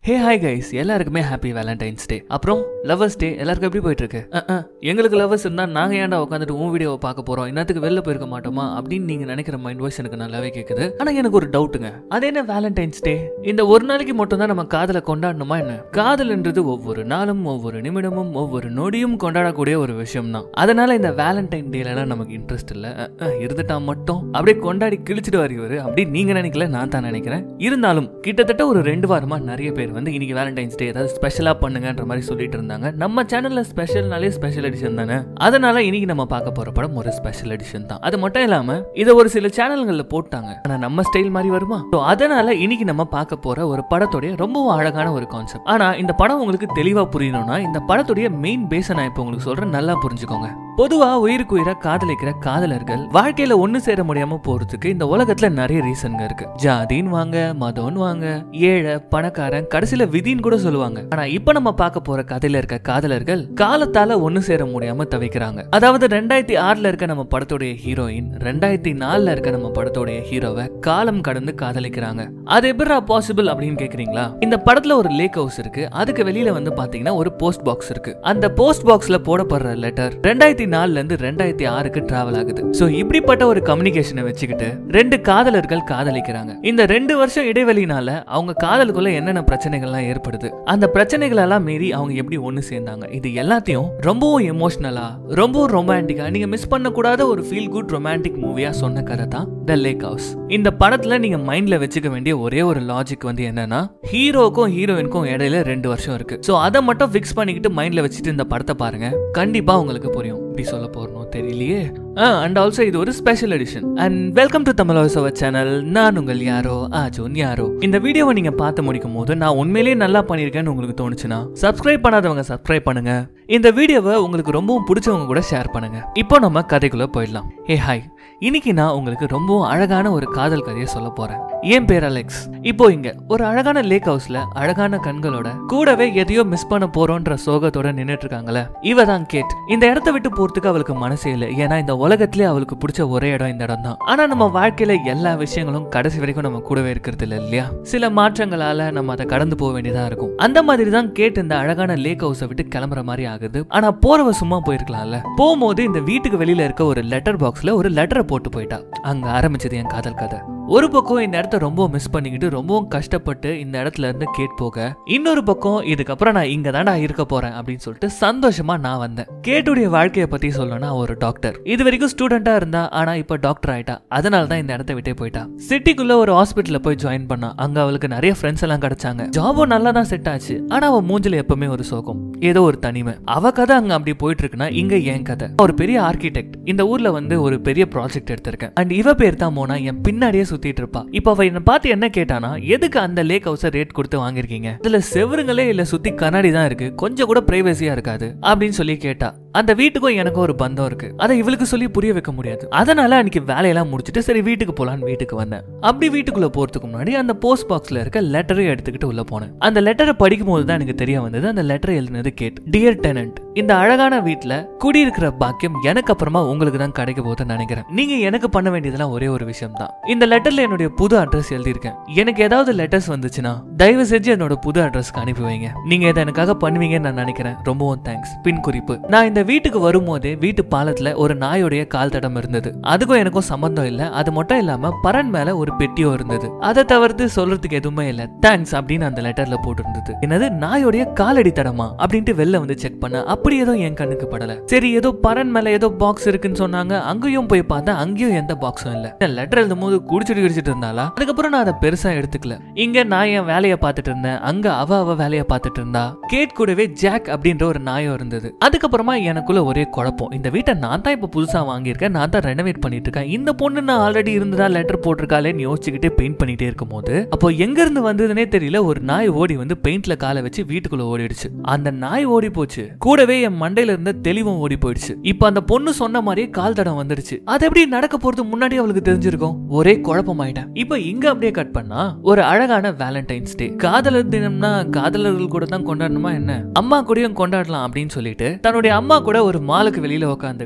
ஹே hi guys எல்லாருக்குமே happy Valentine's day அப்புறம் lovers டே எல்லாருக்கும் எப்படி போயிட்டு இருக்கு அஹ், அஹ், எங்களுக்கு லவர்ஸ் இருந்தா நாங்க ஏன்டா உட்காந்துட்டு உன் வீடியோவை பார்க்க போறோம் இன்னத்துக்கு வெளில போயிருக்க மாட்டோமா அப்படின்னு நீங்க நினைக்கிற மைண்ட் வாய்ஸ் எனக்கு நல்லாவே கேக்குது ஆனா எனக்கு ஒரு டவுட்டுங்க அது என்ன வேலண்டைன்ஸ் டே இந்த ஒரு நாளைக்கு மட்டும் தான் நம்ம காதலை கொண்டாடணுமா என்ன காதல்ன்றது ஒவ்வொரு நாளும் ஒவ்வொரு நிமிடமும் ஒவ்வொரு நொடியும் கொண்டாடக்கூடிய ஒரு விஷயம் தான் அதனால இந்த வேலண்டைன் டேலாம் நமக்கு இன்ட்ரெஸ்ட் இல்ல அஹ், அஹ், இருந்துட்டா மட்டும் அப்படியே கொண்டாடி கிழிச்சிட்டு வருவாரு அப்படி நீங்க நினைக்கல நான் தான் நினைக்கிறேன் இருந்தாலும் கிட்டத்தட்ட ஒரு ரெண்டு வாரமா நிறைய பேர் வந்து இன்னைக்கு வேலண்டைன்ஸ் டே ஏதாவது ஸ்பெஷலா பண்ணுங்கன்ற மாதிரி சொல்லிட்டு இருந்தாங்க நம்ம சேனல்ல ஸ்பெஷல்னாலே ஸ்பெஷல் எடிஷன் தானே அதனால இன்னைக்கு நம்ம பார்க்க போற படம் ஒரு ஸ்பெஷல் எடிஷன் தான் அது மட்டும் இல்லாம இதை ஒரு சில சேனல்கள்ல போட்டாங்க ஆனா நம்ம ஸ்டைல் மாதிரி வருமா So, அதனால இன்னைக்கு நம்ம பார்க்க போற ஒரு படத்துடைய ரொம்பவும் அழகான ஒரு கான்செப்ட் ஆனா இந்த படம் உங்களுக்கு தெளிவா புரியணும்னா இந்த படத்துடைய மெயின் பேஸை நான் இப்போ உங்களுக்கு சொல்றேன் நல்லா புரிஞ்சுக்கோங்க பொதுவா உயிருக்கு உயிரா காதலிக்கிற காதலர்கள் வாழ்க்கையில ஒண்ணு சேர முடியாம போறதுக்கு இந்த உலகத்துல நிறைய ரீசன்ங்க இருக்கு ஜாதின்னு வாங்க மதம்னு வாங்க ஏழை பணக்காரன் கடைசியில விதின்னு கூட சொல்லுவாங்க ஆனா இப்ப நம்ம பார்க்க போற கதையில இருக்க காதலர்கள் காலத்தால ஒண்ணு சேர முடியாம தவிக்கிறாங்க அதாவது ரெண்டாயிரத்தி ஆறுல இருக்க நம்ம படத்துடைய ஹீரோயின் ரெண்டாயிரத்தி நாலுல இருக்க நம்ம படத்துடைய ஹீரோவை காலம் கடந்து காதலிக்கிறாங்க அது எப்படிடா பாசிபிள் அப்படின்னு கேக்குறீங்களா இந்த படத்துல ஒரு லேக் ஹவுஸ் இருக்கு அதுக்கு வெளியில வந்து பாத்தீங்கன்னா ஒரு போஸ்ட் பாக்ஸ் இருக்கு அந்த போஸ்ட் பாக்ஸ்ல போடப்படுற லெட்டர் ரெண்டாயிரத்தி நாலுல இருந்து ரெண்டாயிரத்தி ஆறுக்கு டிராவல் ஆகுது சோ இப்படிப்பட்ட ஒரு கம்யூனிகேஷனை வச்சுக்கிட்டு ரெண்டு காதலர்கள் காதலிக்கிறாங்க இந்த ரெண்டு வருஷம் இடைவெளினால அவங்க காதலுக்குள்ள என்னென்ன பிரச்சனைகள்லாம் ஏற்படுது அந்த பிரச்சனைகள் எல்லாம் மீறி அவங்க எப்படி ஒண்ணு சேர்ந்தாங்க இது எல்லாத்தையும் ரொம்பவும் எமோஷனலா ரொம்பவும் ரொமான்டிக்கா நீங்க மிஸ் பண்ணக்கூடாத ஒரு ஃபீல் குட் ரொமான்டிக் மூவியா சொன்ன கதை தான் த லேக் ஹவுஸ் இந்த படத்துல நீங்க மைண்ட்ல வச்சுக்க வேண்டிய ஒரே ஒரு லாஜிக் வந்து என்னன்னா ஹீரோக்கும் ஹீரோயினுக்கும் இடையில ரெண்டு வருஷம் இருக்கு சோ அதை மட்டும் ஃபிக்ஸ் பண்ணிக்கிட்டு மைண்ட்ல வச்சுட்டு இந்த படத்தை பாருங்க கண்டிப்பா உங்களுக்கு புரியும் இப்படி சொல்ல போறணும் தெரியலையே அண்ட் ஆல்சோ இது ஒரு special edition and welcome to Tamil our channel நான் உங்கள் யாரோ ஆஜோன் யாரோ இந்த வீடியோவை நீங்க பார்த்து முடிக்கும் போது நான் உண்மையிலேயே நல்லா பண்ணியிருக்கேன்னு உங்களுக்கு தோணுச்சுன்னா சப்ஸ்கிரைப் பண்ணாதவங்க சப்ஸ்கிரைப் பண்ணுங்க இந்த வீடியோவை உங்களுக்கு ரொம்பவும் பிடிச்சவங்க கூட ஷேர் பண்ணுங்க இப்போ நம்ம கதைக்குள்ள போயிடலாம் ஏ ஹாய் இன்னைக்கு நான் உங்களுக்கு ரொம்பவும் அழகான ஒரு காதல் கதையை சொல்ல போறேன் என் பேர் அலெக்ஸ் இப்போ இங்க ஒரு அழகான லேக் ஹவுஸ்ல அழகான கண்களோட கூடவே எதையோ மிஸ் பண்ண போறோன்ற சோகத்தோட நின்னுட்டு இருக்காங்களே இவ தான் கேட் இந்த இடத்த விட்டு போறதுக்கு அவளுக்கு மனசே இல்லை ஏன்னா இந்த உலகத்திலே அவளுக்கு பிடிச்ச ஒரே இடம் இந்த இடம் தான் ஆனா நம்ம வாழ்க்கையில எல்லா விஷயங்களும் கடைசி வரைக்கும் நம்ம கூடவே இருக்கிறது இல்லை இல்லையா சில மாற்றங்களால நம்ம அதை கடந்து போக வேண்டியதா இருக்கும் அந்த மாதிரி தான் கேட் இந்த அழகான லேக் ஹவுஸை விட்டு கிளம்புற மாதிரி ஆகுது ஆனா போறவ சும்மா போயிருக்கலாம்ல போகும்போது இந்த வீட்டுக்கு வெளியில இருக்க ஒரு லெட்டர் பாக்ஸ்ல ஒரு லெட்டரை போட்டு போயிட்டா அங்க ஆரம்பிச்சது என் காதல் கதை ஒரு பக்கம் இந்த இடத்த ரொம்ப மிஸ் பண்ணிக்கிட்டு ரொம்பவும் கஷ்டப்பட்டு இந்த இடத்துல இருந்து கேட் போக இன்னொரு பக்கம் இதுக்கப்புறம் நான் இங்க தான்டா இருக்க போறேன் அப்படின்னு சொல்லிட்டு சந்தோஷமா நான் வந்தேன் கேட்டுடைய வாழ்க்கையை பத்தி சொல்லணும்னா அவ ஒரு டாக்டர் இது வரைக்கும் ஸ்டூடெண்டா இருந்தா ஆனா இப்ப டாக்டர் ஆயிட்டா அதனால தான் இந்த இடத்த விட்டே போயிட்டா சிட்டிக்குள்ள ஒரு ஹாஸ்பிட்டல்ல போய் ஜாயின் பண்ணா அங்க அவளுக்கு நிறைய ஃப்ரெண்ட்ஸ் எல்லாம் கிடைச்சாங்க ஜாபும் நல்லா தான் செட் ஆச்சு ஆனா அவ மூஞ்சில எப்பவுமே ஒரு சோகம் ஏதோ ஒரு தனிமை அவ கதை அங்க அப்படி போயிட்டு இருக்குன்னா இங்க என் கதை ஒரு பெரிய ஆர்கிடெக்ட் இந்த ஊர்ல வந்து ஒரு பெரிய ப்ராஜெக்ட் எடுத்திருக்கேன் அண்ட் இவ பேர் தான் மோனா என் பின்னாடியே சுத்திட்டு இருப்பா இப்ப அவ என்ன பார்த்து என்ன கேட்டானா எதுக்கு அந்த லேக் ஹவுஸ ரேட் கொடுத்து வாங்கிருக்கீங்க இதுல செவருங்களே இல்ல சுத்தி கண்ணாடி தான் இருக்கு கொஞ்சம் கூட பிரைவசியா இருக்காது அப்படின்னு சொல்லி கேட்டா அந்த வீட்டுக்கும் எனக்கும் ஒரு பந்தம் இருக்கு அதை இவளுக்கு சொல்லி புரிய வைக்க முடியாது அதனால அன்னைக்கு வேலையெல்லாம் முடிச்சிட்டு சரி வீட்டுக்கு போலான்னு வீட்டுக்கு வந்தேன் அப்படி வீட்டுக்குள்ள போறதுக்கு முன்னாடி அந்த போஸ்ட் பாக்ஸ்ல இருக்க லெட்டரை எடுத்துக்கிட்டு உள்ள போனேன் அந்த லெட்டரை படிக்கும் போது தான் எனக்கு தெரிய வந்தது அந்த லெட்டர் எழுதினது கேட் டியர் டெனன்ட் இந்த அழகான வீட்ல குடியிருக்கிற பாக்கியம் எனக்கு அப்புறமா உங்களுக்கு தான் கிடைக்க போகுதுன்னு நினைக்கிறேன் நீங்க எனக்கு பண்ண வேண்டியதெல்லாம் ஒரே ஒரு விஷயம் தான் இந்த லெட்டர்ல என்னுடைய புது அட்ரஸ் எழுதியிருக்கேன் எனக்கு ஏதாவது லெட்டர்ஸ் வந்துச்சுன்னா தயவு செஞ்சு என்னோட புது அட்ரஸ்க்கு அனுப்பி வைங்க நீங்க இதை எனக்காக பண்ணுவீங்கன்னு நான் நினைக்கிறேன் ரொம்பவும் தேங்க்ஸ் பின் குறிப்பு நான் இந்த வீட்டுக்கு வரும்போதே வீட்டு பாலத்துல ஒரு நாயோடைய கால் தடம் இருந்தது அதுக்கும் எனக்கும் சம்பந்தம் இல்ல அது மட்டும் இல்லாம பரன் மேல ஒரு பெட்டியும் இருந்தது அதை தவிர்த்து சொல்றதுக்கு எதுவுமே இல்ல தேங்க்ஸ் அப்படின்னு அந்த லெட்டர்ல போட்டிருந்தது என்னது நாயோடைய காலடி தடமா அப்படின்ட்டு வெளில வந்து செக் பண்ண அப்படி ஏதோ என் கண்ணுக்கு படல சரி ஏதோ பரன் மேல ஏதோ பாக்ஸ் இருக்குன்னு சொன்னாங்க அங்கேயும் போய் பார்த்தா அங்கேயும் எந்த பாக்ஸும் இல்ல லெட்டர் எழுதும் போது குடிச்சிட்டு குடிச்சிட்டு இருந்தாளா அதுக்கப்புறம் நான் அதை பெருசா எடுத்துக்கல இங்க நான் என் வேலையை பார்த்துட்டு இருந்தேன் அங்க அவ அவ வேலையை பார்த்துட்டு இருந்தா கேட் கூடவே ஜாக் அப்படின்ற ஒரு நாயம் இருந்தது அதுக்கப்புறமா எனக்குள்ள ஒரே குழப்பம் இந்த வீட்டை நான் தான் இப்ப புதுசா வாங்கியிருக்கேன் நான் தான் ரெனோவேட் பண்ணிட்டு இருக்கேன் இந்த பொண்ணு நான் ஆல்ரெடி இருந்ததா லெட்டர் போட்டிருக்காளேன்னு யோசிச்சுக்கிட்டே பெயிண்ட் பண்ணிட்டே இருக்கும் போது அப்போ எங்க இருந்து வந்ததுனே தெரியல ஒரு நாய் ஓடி வந்து பெயிண்ட்ல காலை வச்சு வீட்டுக்குள்ள ஓடிடுச்சு அந்த நாய் ஓடி போச்சு கூடவே என் மண்டையில இருந்த தெளிவும் ஓடி போயிடுச்சு இப்ப அந்த பொண்ணு சொன்ன மாதிரியே கால் தடம் வந்துடுச்சு அது எப்படி நடக்க போறது முன்னாடி அவளுக்கு தெரிஞ்சிருக்கும் ஒரே குழப்பமாயிட்டேன் இப்ப இங்க அப்படியே கட் பண்ணா ஒரு அழகான வேலண்டைன்ஸ் டே காதலர் தினம்னா காதலர்கள் கூட தான் கொண்டாடணுமா என்ன அம்மா கூடயும் கொண்டாடலாம் அப்படின்னு சொல்லிட்டு தன்னுடைய அம்மா கூட ஒரு மாலுக்கு வெளியில உட்காந்துக்கிட்டு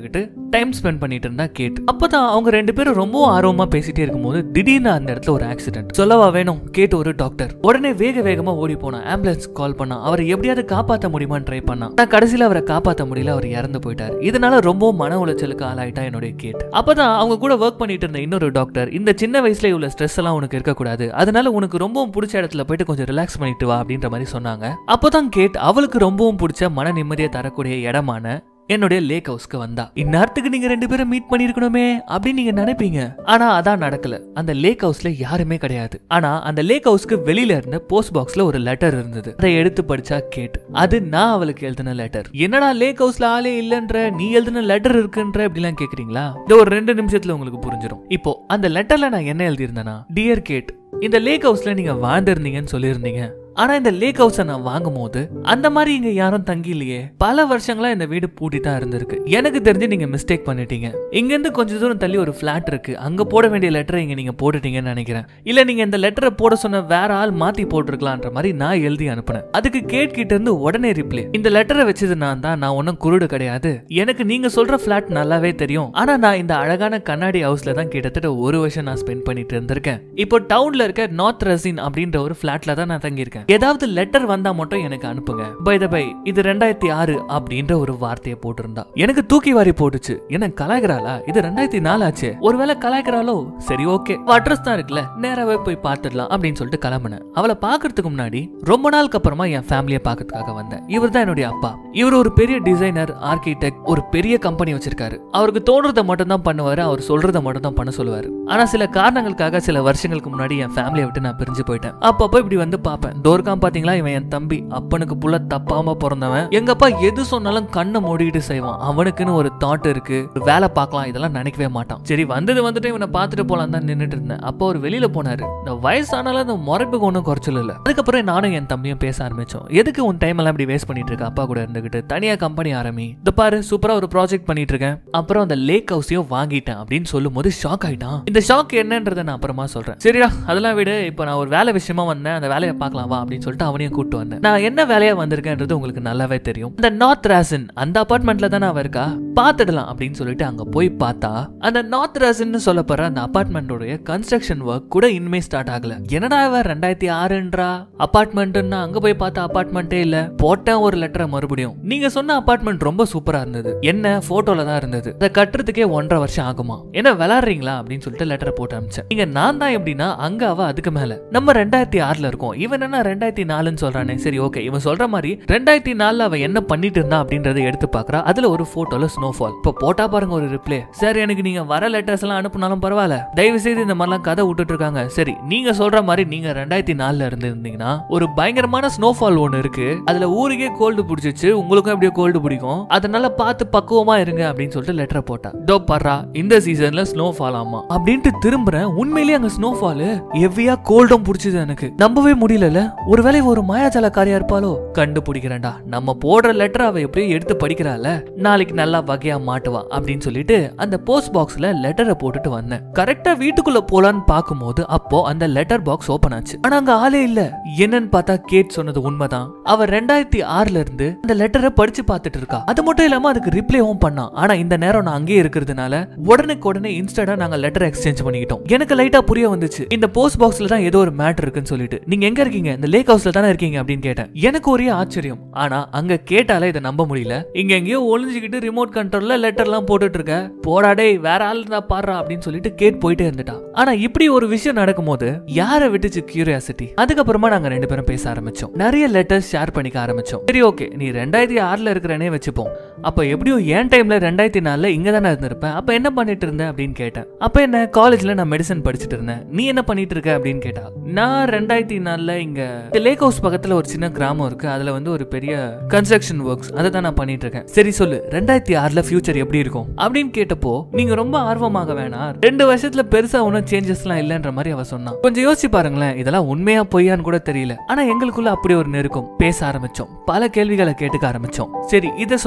டைம் ஸ்பெண்ட் பண்ணிட்டு இருந்தா கேட் அப்பதான் அவங்க ரெண்டு பேரும் ரொம்ப ஆர்வமா பேசிட்டே இருக்கும்போது திடீர்னு அந்த இடத்துல ஒரு ஆக்சிடென்ட் சொல்லவா வேணும் கேட் ஒரு டாக்டர் உடனே வேக வேகமா ஓடி போனா ஆம்புலன்ஸ் கால் பண்ணா அவரை எப்படியாவது காப்பாத்த முடியுமான்னு ட்ரை பண்ணா நான் கடைசியில அவரை காப்பாத்த முடியல அவர் இறந்து போயிட்டார் இதனால ரொம்ப மன உளைச்சலுக்கு ஆளாயிட்டா என்னுடைய கேட் அப்பதான் அவங்க கூட ஒர்க் பண்ணிட்டு இருந்த இன்னொரு டாக்டர் இந்த சின்ன வயசுல உள்ள ஸ்ட்ரெஸ் எல்லாம் உனக்கு இருக்கக்கூடாது அதனால உனக்கு ரொம்பவும் பிடிச்ச இடத்துல போயிட்டு கொஞ்சம் ரிலாக்ஸ் பண்ணிட்டு வா அப்படின்ற மாதிரி சொன்னாங்க அப்பதான் கேட் அவளுக்கு ரொம்பவும் பிடிச்ச மன நிம்மதியை தரக்கூடிய இடமான என்னுடைய லேக் ஹவுஸ்க்கு வந்தா இந்நேரத்துக்கு நீங்க ரெண்டு பேரும் மீட் பண்ணிருக்கணுமே அப்படின்னு நீங்க நினைப்பீங்க ஆனா அதான் நடக்கல அந்த லேக் ஹவுஸ்ல யாருமே கிடையாது ஆனா அந்த லேக் ஹவுஸ்க்கு வெளியில இருந்த போஸ்ட் பாக்ஸ்ல ஒரு லெட்டர் இருந்தது அதை எடுத்து படிச்சா கேட் அது நான் அவளுக்கு எழுதின லெட்டர் என்னடா லேக் ஹவுஸ்ல ஆளே இல்லன்ற நீ எழுதின லெட்டர் இருக்குன்ற அப்படிலாம் கேக்குறீங்களா இந்த ஒரு ரெண்டு நிமிஷத்துல உங்களுக்கு புரிஞ்சிடும் இப்போ அந்த லெட்டர்ல நான் என்ன எழுதியிருந்தேன்னா டியர் கேட் இந்த லேக் ஹவுஸ்ல நீங்க வாழ்ந்திருந்தீங்கன்னு சொல்லியிருந்தீங்க ஆனா இந்த லேக் ஹவுஸை நான் வாங்கும் போது அந்த மாதிரி இங்க யாரும் தங்கி இல்லையே பல வருஷங்களா இந்த வீடு பூட்டி தான் இருந்திருக்கு எனக்கு தெரிஞ்சு நீங்க மிஸ்டேக் பண்ணிட்டீங்க இங்க இருந்து கொஞ்ச தூரம் தள்ளி ஒரு பிளாட் இருக்கு அங்க போட வேண்டிய லெட்டரை இங்க நீங்க போட்டுட்டீங்கன்னு நினைக்கிறேன் இல்ல நீங்க இந்த லெட்டரை போட சொன்ன வேற ஆள் மாத்தி போட்டிருக்கலான்ற மாதிரி நான் எழுதி அனுப்புனேன் அதுக்கு கேட் கிட்ட இருந்து உடனே ரிப்ளை இந்த லெட்டரை வச்சது நான் தான் நான் ஒன்னும் குருடு கிடையாது எனக்கு நீங்க சொல்ற பிளாட் நல்லாவே தெரியும் ஆனா நான் இந்த அழகான கண்ணாடி ஹவுஸ்ல தான் கிட்டத்தட்ட ஒரு வருஷம் நான் ஸ்பெண்ட் பண்ணிட்டு இருந்திருக்கேன் இப்போ டவுன்ல இருக்க நார்த் ரசின் அப்படின்ற ஒரு பிளாட்ல தான் நான் தங்கியிருக்கேன் ஏதாவது லெட்டர் வந்தா மட்டும் எனக்கு அனுப்புங்க பை த பை இது ரெண்டாயிரத்தி ஆறு அப்படின்ற ஒரு வார்த்தையை போட்டிருந்தா எனக்கு தூக்கி வாரி போட்டுச்சு என்ன கலாய்கிறாளா இது ரெண்டாயிரத்தி நாலு ஆச்சு ஒருவேளை கலாய்கிறாளோ சரி ஓகே அட்ரஸ் தான் இருக்குல்ல நேராவே போய் பார்த்துடலாம் அப்படின்னு சொல்லிட்டு கிளம்புனேன் அவளை பாக்குறதுக்கு முன்னாடி ரொம்ப நாளுக்கு அப்புறமா என் ஃபேமிலியை பார்க்கறதுக்காக வந்தேன் இவர் தான் என்னுடைய அப்பா இவர் ஒரு பெரிய டிசைனர் ஆர்கிடெக்ட் ஒரு பெரிய கம்பெனி வச்சிருக்காரு அவருக்கு தோன்றதை மட்டும் தான் பண்ணுவாரு அவர் சொல்றதை மட்டும் தான் பண்ண சொல்லுவாரு ஆனா சில காரணங்களுக்காக சில வருஷங்களுக்கு முன்னாடி என் ஃபேமிலியை விட்டு நான் பிரிஞ்சு போயிட்டேன் அப்பப்போ இப்படி வந்து பார்ப்பேன் தோர்காம் பாத்தீங்களா இவன் என் தம்பி அப்பனுக்கு புள்ள தப்பாம பிறந்தவன் எங்க அப்பா எது சொன்னாலும் கண்ணை மூடிட்டு செய்வான் அவனுக்குன்னு ஒரு தாட் இருக்கு ஒரு வேலை பார்க்கலாம் இதெல்லாம் நினைக்கவே மாட்டான் சரி வந்தது வந்துட்டு இவனை பார்த்துட்டு போலாம் தான் நின்னுட்டு இருந்தேன் அப்போ அவர் வெளியில போனாரு இந்த வயசானாலும் அந்த முறைப்புக்கு ஒன்றும் குறைச்சல் இல்ல அதுக்கப்புறம் நானும் என் தம்பியும் பேச ஆரம்பிச்சோம் எதுக்கு உன் டைம் எல்லாம் இப்படி வேஸ்ட் பண்ணிட்டு இருக்க அப்பா கூட இருந்துகிட்டு தனியா கம்பெனி ஆரம்பி இந்த பாரு சூப்பரா ஒரு ப்ராஜெக்ட் பண்ணிட்டு இருக்கேன் அப்புறம் அந்த லேக் ஹவுஸையும் வாங்கிட்டேன் அப்படின்னு சொல்லும் போது ஷாக் ஆயிட்டான் இந்த ஷாக் என்னன்றதை நான் அப்புறமா சொல்றேன் சரிடா அதெல்லாம் விடு இப்போ நான் ஒரு வேலை விஷயமா வந்தேன் அந்த வேலையை பார்க்கலாம் வா அப்படின்னு சொல்லிட்டு அவனையும் கூட்டு வந்தேன் நான் என்ன வேலையா வந்திருக்கேன்றது உங்களுக்கு நல்லாவே தெரியும் இந்த நார்த் ராசன் அந்த அபார்ட்மெண்ட்ல தானே அவ இருக்கா பார்த்துடலாம் அப்படின்னு சொல்லிட்டு அங்க போய் பார்த்தா அந்த நார்த் ராசன் சொல்ல போற அந்த அபார்ட்மெண்டோடைய கன்ஸ்ட்ரக்ஷன் ஒர்க் கூட இனிமே ஸ்டார்ட் ஆகல என்னடா இவ ரெண்டாயிரத்தி ஆறுன்றா அபார்ட்மெண்ட்னா அங்க போய் பார்த்த அபார்ட்மெண்ட்டே இல்ல போட்டேன் ஒரு லெட்டரை மறுபடியும் நீங்க சொன்ன அபார்ட்மெண்ட் ரொம்ப சூப்பரா இருந்தது என்ன போட்டோல தான் இருந்தது அதை கட்டுறதுக்கே ஒன்றரை வருஷம் ஆகுமா என்ன விளாடுறீங்களா அப்படின்னு சொல்லிட்டு லெட்டரை போட்டு அனுப்பிச்சேன் இங்க நான் தான் எப்படின்னா அங்க அவ அதுக்கு மேல நம்ம ரெண்டாயிரத்தி ஆறுல இருக்கோம் இவன் என்ன ரெண்டாயிரத்தி நாலுன்னு சொல்றானே சரி ஓகே இவன் சொல்ற மாதிரி ரெண்டாயிரத்தி நாலுல அவ என்ன பண்ணிட்டு இருந்தா அப்படின்றத எடுத்து பாக்குறா அதுல ஒரு போட்டோல ஸ்னோஃபால் இப்போ போட்டா பாருங்க ஒரு ரிப்ளை சார் எனக்கு நீங்க வர லெட்டர்ஸ் எல்லாம் அனுப்புனாலும் பரவாயில்ல தயவு செய்து இந்த மாதிரிலாம் கதை விட்டுட்டு இருக்காங்க சரி நீங்க சொல்ற மாதிரி நீங்க ரெண்டாயிரத்தி நாலுல இருந்து இருந்தீங்கன்னா ஒரு பயங்கரமான ஸ்னோஃபால் ஒன்னு இருக்கு அதுல ஊருக்கே கோல்டு பிடிச்சிச்சு உங்களுக்கும் எப்படியோ கோல்டு பிடிக்கும் அதனால பார்த்து பக்குவமா இருங்க அப்படின்னு சொல்லிட்டு லெட்டர் போட்டா டோ பர்றா இந்த சீசன்ல ஸ்னோ ஃபால் ஆமா அப்படின்ட்டு திரும்புறேன் உண்மையிலேயே அங்க ஸ்னோ ஃபால் ஹெவியா கோல்டும் பிடிச்சது எனக்கு நம்பவே முடியல ஒருவேளை ஒரு மாயாஜாலக்காரியா இருப்பாளோ கண்டுபிடிக்கிறேன்டா நம்ம போடுற லெட்டர் அவ எப்படியோ எடுத்து படிக்கிறாள் நாளைக்கு நல்லா வகையா மாட்டுவா அப்படின்னு சொல்லிட்டு அந்த போஸ்ட் பாக்ஸ்ல லெட்டரை போட்டுட்டு வந்தேன் கரெக்டா வீட்டுக்குள்ள போலான்னு பார்க்கும்போது அப்போ அந்த லெட்டர் பாக்ஸ் ஓபன் ஆச்சு ஆனா அங்க ஆளே இல்ல என்னன்னு பார்த்தா கேட் சொன்னது உண்மைதான் அவ ரெண்டாயிரத்தி ஆறுல இருந்து அந்த லெட்டரை படிச்சு பார்த்துட்டு இருக்கா அது மட்டும் இல்லாம அதுக்கு ரிப்ளைவும் பண்ணான் ஆனா இந்த நேரம் நான் அங்கேயே இருக்கிறதுனால உடனுக்கு உடனே இன்ஸ்டடா நாங்க லெட்டர் எக்ஸ்சேஞ்ச் பண்ணிக்கிட்டோம் எனக்கு லைட்டா புரிய வந்துச்சு இந்த போஸ்ட் பாக்ஸ்ல தான் ஏதோ ஒரு மேட்டர் இருக்குன்னு சொல்லிட்டு நீங்க எங்க இருக்கீங்க இந்த லேக் ஹவுஸ்ல தானே இருக்கீங்க அப்படின்னு கேட்டேன் எனக்கு ஒரே ஆச்சரியம் ஆனா அங்க கேட்டாலே இதை நம்ப முடியல இங்க எங்கேயோ ஒளிஞ்சுக்கிட்டு ரிமோட் கண்ட்ரோல்ல லெட்டர் எல்லாம் போட்டுட்டு இருக்க போடா டேய் வேற ஆள் இருந்தா பாடுறா அப்படின்னு சொல்லிட்டு கேட் போயிட்டே இருந்துட்டா ஆனா இப்படி ஒரு விஷயம் நடக்கும்போது யாரை விட்டுச்சு கியூரியாசிட்டி அதுக்கப்புறமா நாங்க ரெண்டு பேரும் பேச ஆரம்பிச்சோம் நிறைய லெட்டர்ஸ் ஷேர் பண்ணிக்க ஆரம்பிச்சோம் சரி ஓகே நீ ரெண்டாயிரத்தி ஆறுல இருக்கிறனே வச்சுப்போம் அப்ப எப்படியோ என் டைம்ல ரெண்டாயிரத்தி நாலுல இங்க தானே இருந்திருப்பேன் அப்ப என்ன பண்ணிட்டு இருந்த அப்படின்னு கேட்டேன் அப்ப என்ன காலேஜ்ல நான் மெடிசன் படிச்சுட்டு இருந்தேன் நீ என்ன பண்ணிட்டு இருக்க அப்படின்னு கேட்டா நான் ரெண்டாயிரத்தி நாலுல இங்க இந்த லேக் ஹவுஸ் பக்கத்துல ஒரு சின்ன கிராமம் இருக்கு அதுல வந்து ஒரு பெரிய கன்ஸ்ட்ரக்ஷன் ஒர்க்ஸ் அதை தான் நான் பண்ணிட்டு இருக்கேன் சரி சொல்லு ரெண்டாயிரத்தி ஆறுல ஃபியூச்சர் எப்படி இருக்கும் அப்படின்னு கேட்டப்போ நீங்க ரொம்ப ஆர்வமாக வேணாம் ரெண்டு வருஷத்துல பெருசா ஒன்றும் சேஞ்சஸ் எல்லாம் இல்லைன்ற மாதிரி அவ சொன்னான் கொஞ்சம் யோசிச்சு பாருங்களேன் இதெல்லாம் உண்மையா பொய்யான்னு கூட தெரியல ஆனா எங்களுக்குள்ள அப்படி ஒரு நெருக்கம் பேச ஆரம்பிச்சோம் பல கேள்விகளை கேட்டுக்க ஆரம்பிச்சோம் சரி இத சொல்லு நான்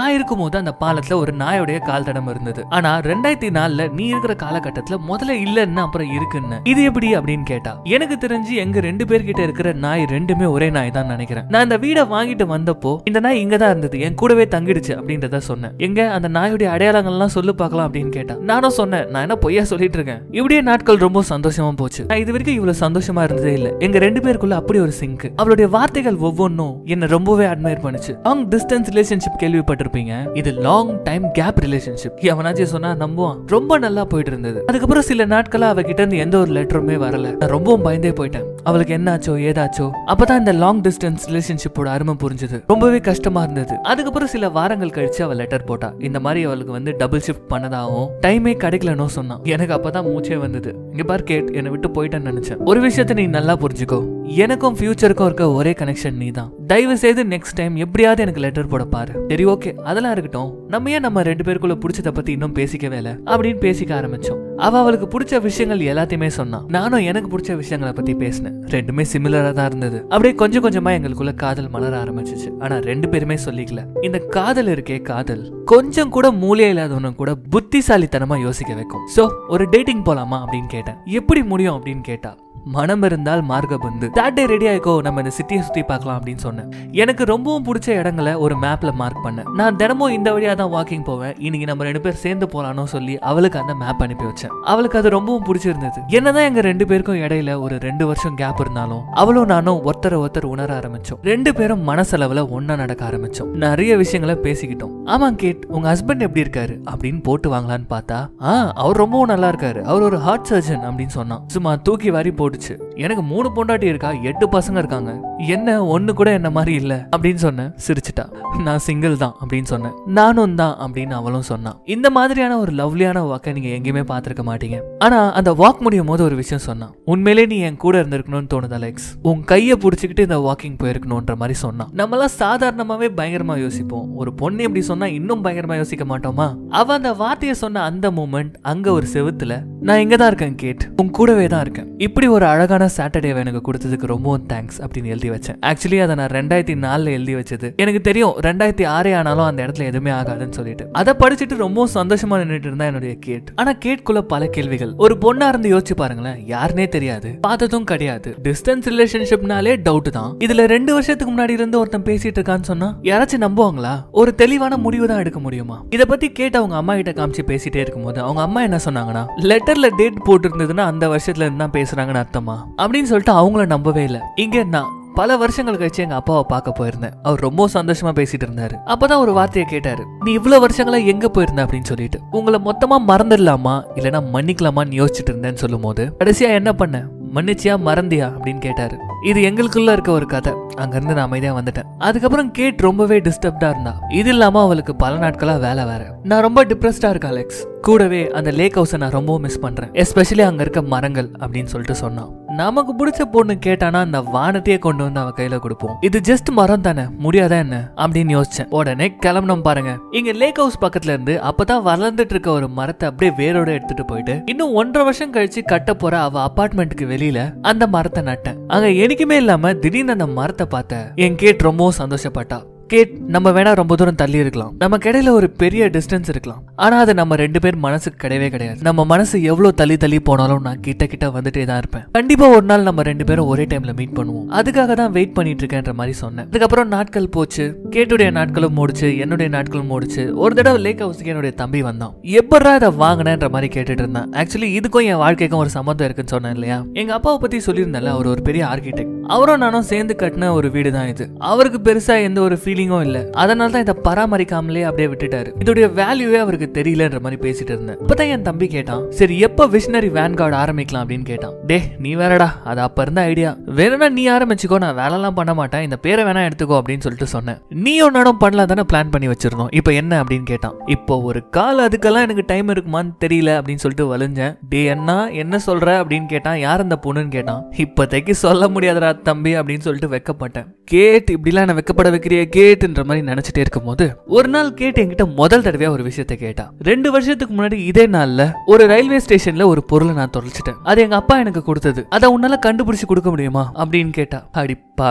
நான் இருக்கும்போது அந்த பாலத்துல ஒரு நாயோடைய கால் தடம் இருந்தது ஆனா ரெண்டாயிரத்தி நாலுல நீ இருக்கிற காலகட்டத்துல முதல்ல இல்லன்னு அப்புறம் இருக்குன்னு இது எப்படி அப்படின்னு கேட்டா எனக்கு தெரிஞ்சு எங்க ரெண்டு பேர்கிட்ட இருக்கிற நாய் ரெண்டுமே ஒரே நாய் தான் நினைக்கிறேன் நான் இந்த வீடை வாங்கிட்டு வந்தப்போ இந்த நாய் இங்க தான் இருந்தது என் கூடவே தங்கிடுச்சு அப்படின்றத சொன்னேன் எங்க அந்த நாயுடைய அடையாளங்கள்லாம் சொல்லு பார்க்கலாம் அப்படின்னு கேட்டா நானும் சொன்னேன் நான் என்ன பொய்யா சொல்லிட்டு இருக்கேன் இப்படியே நாட்கள் ரொம்ப சந்தோஷமா போச்சு நான் இது வரைக்கும் இவ்வளவு சந்தோஷமா இருந்ததே இல்ல எங்க ரெண்டு பேருக்குள்ள அப்படி ஒரு சிங்க் அவளுடைய வார்த்தைகள் ஒவ்வொன்றும் என்ன ரொம்பவே அட்மையர் பண்ணுச்சு லாங் டிஸ்டன்ஸ் ரிலேஷன்ஷிப் கேள்விப்பட்டிருப்பீங்க இது லாங் டைம் கேப் ரிலேஷன்ஷிப் எவனாச்சும் சொன்னா நம்புவான் ரொம்ப நல்லா போயிட்டு இருந்தது அதுக்கப்புறம் சில நாட்களா அவகிட்ட இருந்து எந்த ஒரு லெட்டருமே வரல நான் ரொம்பவும் பயந்தே போயிட்டேன் அவளுக்கு என்னாச்சோ ஏதாச்சோ அப்பதான் இந்த லாங் டிஸ்டன்ஸ் ரிலேஷன்ஷிப்போட அருமை புரிஞ்சது ரொம்பவே கஷ்டமா இருந்தது அதுக்கப்புறம் சில வாரங்கள் கழிச்சு அவ லெட்டர் போட்டா இந்த மாதிரி அவளுக்கு வந்து டபுள் ஷிஃப்ட் பண்ணதாகவும் டைமே கிடைக்கலன்னு சொன்னான் எனக்கு அப்பதான் மூச்சே வந்தது இங்க பார் கேட் என்னை விட்டு போயிட்டேன்னு நினைச்சேன் ஒரு விஷயத்த நீ நல்லா புரிஞ்சுக்கோ எனக்கும் ஃபியூச்சருக்கும் இருக்க ஒரே கனெக்ஷன் நீ தான் தயவு செய்து நெக்ஸ்ட் டைம் எப்படியாவது எனக்கு லெட்டர் போட பாரு சரி ஓகே அதெல்லாம் இருக்கட்டும் நம்ம ஏன் நம்ம ரெண்டு பேருக்குள்ள பிடிச்சத பத்தி இன்னும் பேசிக்கவே இல்லை அப்படின்னு பேசிக்க ஆரம்பிச்சோம் அவ அவளுக்கு பிடிச்ச விஷயங்கள் எல்லாத்தையுமே சொன்னான் நானும் எனக்கு பிடிச்ச விஷயங்களை பத்தி பேசினேன் ரெண்டுமே சிமிலரா தான் இருந்தது அப்படியே கொஞ்சம் கொஞ்சமா எங்களுக்குள்ள காதல் மலர ஆரம்பிச்சிச்சு ஆனா ரெண்டு பேருமே சொல்லிக்கல இந்த காதல் இருக்கே காதல் கொஞ்சம் கூட மூலையே இல்லாதவன கூட புத்திசாலித்தனமா யோசிக்க வைக்கும் சோ ஒரு டேட்டிங் போலாமா அப்படின்னு கேட்டேன் எப்படி முடியும் அப்படின்னு கேட்டா மனம் இருந்தால் மார்க்க பந்து சாட்டர்டே ரெடி ஆயிக்கோ நம்ம இந்த சிட்டியை சுத்தி பார்க்கலாம் அப்படின்னு சொன்னேன் எனக்கு ரொம்பவும் பிடிச்ச இடங்களை ஒரு மேப்ல மார்க் பண்ணேன் நான் தினமும் இந்த வழியா தான் வாக்கிங் போவேன் இன்னைக்கு நம்ம ரெண்டு பேர் சேர்ந்து போலாம்னு சொல்லி அவளுக்கு அந்த மேப் அனுப்பி வச்சேன் அவளுக்கு அது ரொம்பவும் பிடிச்சிருந்தது என்னதான் எங்க ரெண்டு பேருக்கும் இடையில ஒரு ரெண்டு வருஷம் கேப் இருந்தாலும் அவளும் நானும் ஒருத்தரை ஒருத்தர் உணர ஆரம்பிச்சோம் ரெண்டு பேரும் மனசளவுல ஒன்னா நடக்க ஆரம்பிச்சோம் நிறைய விஷயங்களை பேசிக்கிட்டோம் ஆமா கேட் உங்க ஹஸ்பண்ட் எப்படி இருக்காரு அப்படின்னு போட்டு வாங்கலான்னு பார்த்தா ஆ அவர் ரொம்பவும் நல்லா இருக்காரு அவர் ஒரு ஹார்ட் சர்ஜன் அப்படின்னு சொன்னான் சும்மா தூக்கி வாரி போட்டுச்சு எனக்கு மூணு பொண்டாட்டி இருக்கா எட்டு பசங்க இருக்காங்க என்ன ஒண்ணு கூட என்ன மாதிரி இல்ல அப்படின்னு சொன்னேன் சிரிச்சிட்டா நான் சிங்கிள் தான் அப்படின்னு சொன்னேன் நானும் தான் அப்படின்னு அவளும் சொன்னான் இந்த மாதிரியான ஒரு லவ்லியான வாக்கை நீங்க எங்கேயுமே பார்த்திருக்க மாட்டீங்க ஆனா அந்த வாக் முடியும் போது ஒரு விஷயம் சொன்னான் உண்மையிலே நீ என் கூட இருந்திருக்கணும்னு தோணுது அலெக்ஸ் உன் கையை பிடிச்சிக்கிட்டு இந்த வாக்கிங் போயிருக்கணும்ன்ற மாதிரி சொன்னான் நம்மளாம் சாதாரணமாவே பயங்கரமா யோசிப்போம் ஒரு பொண்ணு இப்படி சொன்னா இன்னும் பயங்கரமா யோசிக்க மாட்டோமா அவ அந்த வார்த்தையை சொன்ன அந்த மூமெண்ட் அங்க ஒரு செவுத்துல நான் இங்க தான் இருக்கேன் கேட் உன் கூடவே தான் இருக்கேன் இப்படி ஒரு அழகான சாட்டர்டேவை எனக்கு கொடுத்ததுக்கு ரொம்பவும் தேங்க்ஸ் அப்படின்னு எழுதி வச்சேன் ஆக்சுவலி அதை நான் ரெண்டாயிரத்தி நாலுல எழுதி வச்சது எனக்கு தெரியும் ரெண்டாயிரத்தி ஆறே ஆனாலும் அந்த இடத்துல எதுவுமே ஆகாதுன்னு சொல்லிட்டு அதை படிச்சுட்டு ரொம்பவும் சந்தோஷமா நின்றுட்டு இருந்தா என்னுடைய கேட் ஆனா கேட்குள்ள பல கேள்விகள் ஒரு பொண்ணா இருந்து யோசிச்சு பாருங்களேன் யாருனே தெரியாது பார்த்ததும் கிடையாது டிஸ்டன்ஸ் ரிலேஷன்ஷிப்னாலே டவுட் தான் இதுல ரெண்டு வருஷத்துக்கு முன்னாடி இருந்து ஒருத்தன் பேசிட்டு இருக்கான்னு சொன்னா யாராச்சும் நம்புவாங்களா ஒரு தெளிவான முடிவு தான் எடுக்க முடியுமா இத பத்தி கேட்டு அவங்க அம்மா கிட்ட காமிச்சு பேசிட்டே இருக்கும்போது அவங்க அம்மா என்ன சொன்னாங்கன்னா லெட்டர்ல டேட் போட்டிருந்ததுன்னா அந்த வருஷத்துல இருந்து தான் பேசுறாங்கன்னு அர்த்தமா அப்படின்னு சொல்லிட்டு அவங்கள நம்பவே இல்லை இங்க நான் பல வருஷங்கள் கழிச்சு எங்க அப்பாவை பார்க்க போயிருந்தேன் அவர் ரொம்ப சந்தோஷமா பேசிட்டு இருந்தாரு அப்பதான் ஒரு வார்த்தையை கேட்டாரு நீ இவ்வளவு வருஷங்களா எங்க போயிருந்த அப்படின்னு சொல்லிட்டு உங்களை மொத்தமா மறந்துடலாமா இல்லனா மன்னிக்கலாமான்னு யோசிச்சுட்டு இருந்தேன்னு சொல்லும் போது கடைசியா என்ன பண்ண மன்னிச்சியா மறந்தியா அப்படின்னு கேட்டாரு இது எங்களுக்குள்ள இருக்க ஒரு கதை அங்கிருந்து நான் அமைதியா வந்துட்டேன் அதுக்கப்புறம் கேட் ரொம்பவே டிஸ்டர்ப்டா இருந்தா இது இல்லாம அவளுக்கு பல நாட்களா வேலை வேற நான் ரொம்ப டிப்ரெஸ்டா இருக்கேன் அலெக்ஸ் கூடவே அந்த லேக் ஹவுஸை நான் ரொம்ப மிஸ் பண்றேன் எஸ்பெஷலி அங்க இருக்க மரங்கள் அப்படின்னு சொல்லிட்டு சொன்னான் நமக்கு பிடிச்ச பொண்ணு கேட்டானா அந்த வானத்தையே கொண்டு வந்து அவ கையில கொடுப்போம் இது ஜஸ்ட் மரம் தானே முடியாதா என்ன அப்படின்னு யோசிச்சேன் உடனே கிளம்பணும் பாருங்க இங்க லேக் ஹவுஸ் பக்கத்துல இருந்து அப்பதான் வளர்ந்துட்டு இருக்க ஒரு மரத்தை அப்படியே வேரோட எடுத்துட்டு போயிட்டு இன்னும் ஒன்றரை வருஷம் கழிச்சு கட்ட போற அவ அபார்ட்மெண்ட்டுக்கு வெளியில அந்த மரத்தை நட்டேன் அங்க எனக்குமே இல்லாம திடீர்னு அந்த மரத்தை பார்த்த என் கேட் ரொம்பவும் சந்தோஷப்பட்டா கேட் நம்ம வேணா ரொம்ப தூரம் தள்ளி இருக்கலாம் நம்ம இடையில ஒரு பெரிய டிஸ்டன்ஸ் இருக்கலாம் ஆனா அது நம்ம ரெண்டு பேர் மனசுக்கு கிடையவே கிடையாது நம்ம மனசு எவ்வளவு தள்ளி தள்ளி போனாலும் நான் கிட்ட கிட்ட வந்துட்டே தான் இருப்பேன் கண்டிப்பா ஒரு நாள் நம்ம ரெண்டு பேரும் ஒரே டைம்ல மீட் பண்ணுவோம் அதுக்காக தான் வெயிட் பண்ணிட்டு இருக்கேன்ற மாதிரி சொன்னேன் அதுக்கப்புறம் நாட்கள் போச்சு கேட்டுடைய நாட்களும் மூடிச்சு என்னுடைய நாட்களும் மூடிச்சு ஒரு தடவை லேக் ஹவுஸ்க்கு என்னுடைய தம்பி வந்தான் எப்படா இதை வாங்கினேன்ற மாதிரி கேட்டுட்டு இருந்தான் ஆக்சுவலி இதுக்கும் என் வாழ்க்கைக்கும் ஒரு சம்மந்தம் இருக்குன்னு சொன்னேன் இல்லையா எங்க அப்பாவை பத்தி சொல்லியிருந்தேன்ல அவர் ஒரு பெரிய ஆர்கிடெக்ட் அவரும் நானும் சேர்ந்து கட்டின ஒரு வீடு தான் இது அவருக்கு பெருசா எந்த ஒரு ஃபீலிங்கும் இல்ல அதனால தான் இதை பராமரிக்காமலே அப்படியே விட்டுட்டாரு இதோடைய வேல்யூவே அவருக்கு தெரியலன்ற மாதிரி பேசிட்டு இருந்தேன் இப்பதான் என் தம்பி கேட்டான் சரி எப்ப விஷனரி வேன் கார்டு ஆரம்பிக்கலாம் அப்படின்னு கேட்டான் டே நீ வேறடா அது அப்ப இருந்த ஐடியா வேணும்னா நீ ஆரம்பிச்சுக்கோ நான் வேலைலாம் பண்ண மாட்டேன் இந்த பேரை வேணா எடுத்துக்கோ அப்படின்னு சொல்லிட்டு சொன்னேன் நீ ஒன்னாடும் பண்ணலாம் தானே பிளான் பண்ணி வச்சிருந்தோம் இப்போ என்ன அப்படின்னு கேட்டான் இப்போ ஒரு கால் அதுக்கெல்லாம் எனக்கு டைம் இருக்குமான்னு தெரியல அப்படின்னு சொல்லிட்டு வலிஞ்சேன் டே அண்ணா என்ன சொல்ற அப்படின்னு கேட்டான் யார் அந்த பொண்ணுன்னு கேட்டான் இப்போதைக்கு சொல்ல முடியாதுடா தம்பி அப்படின்னு சொல்லிட்டு வெக்கப்பட்டேன் கேட் இப்படிலாம் என்ன வெக்கப்பட வைக்கிறிய கேட்டுன்ற மாதிரி நினைச்சிட்டே இருக்கும்போது ஒரு நாள் கேட் என்கிட்ட முதல் தடவையா ஒரு விஷயத்த கேட்டா ரெண்டு வருஷத்துக்கு முன்னாடி இதே நாள்ல ஒரு ரயில்வே ஸ்டேஷன்ல ஒரு பொருளை நான் தொலைச்சிட்டேன் அது எங்க அப்பா எனக்கு கொடுத்தது அதை உன்னால கண்டுபிடிச்சு கொடுக்க முடியுமா அப்படின்னு கேட்டா அடி பாவி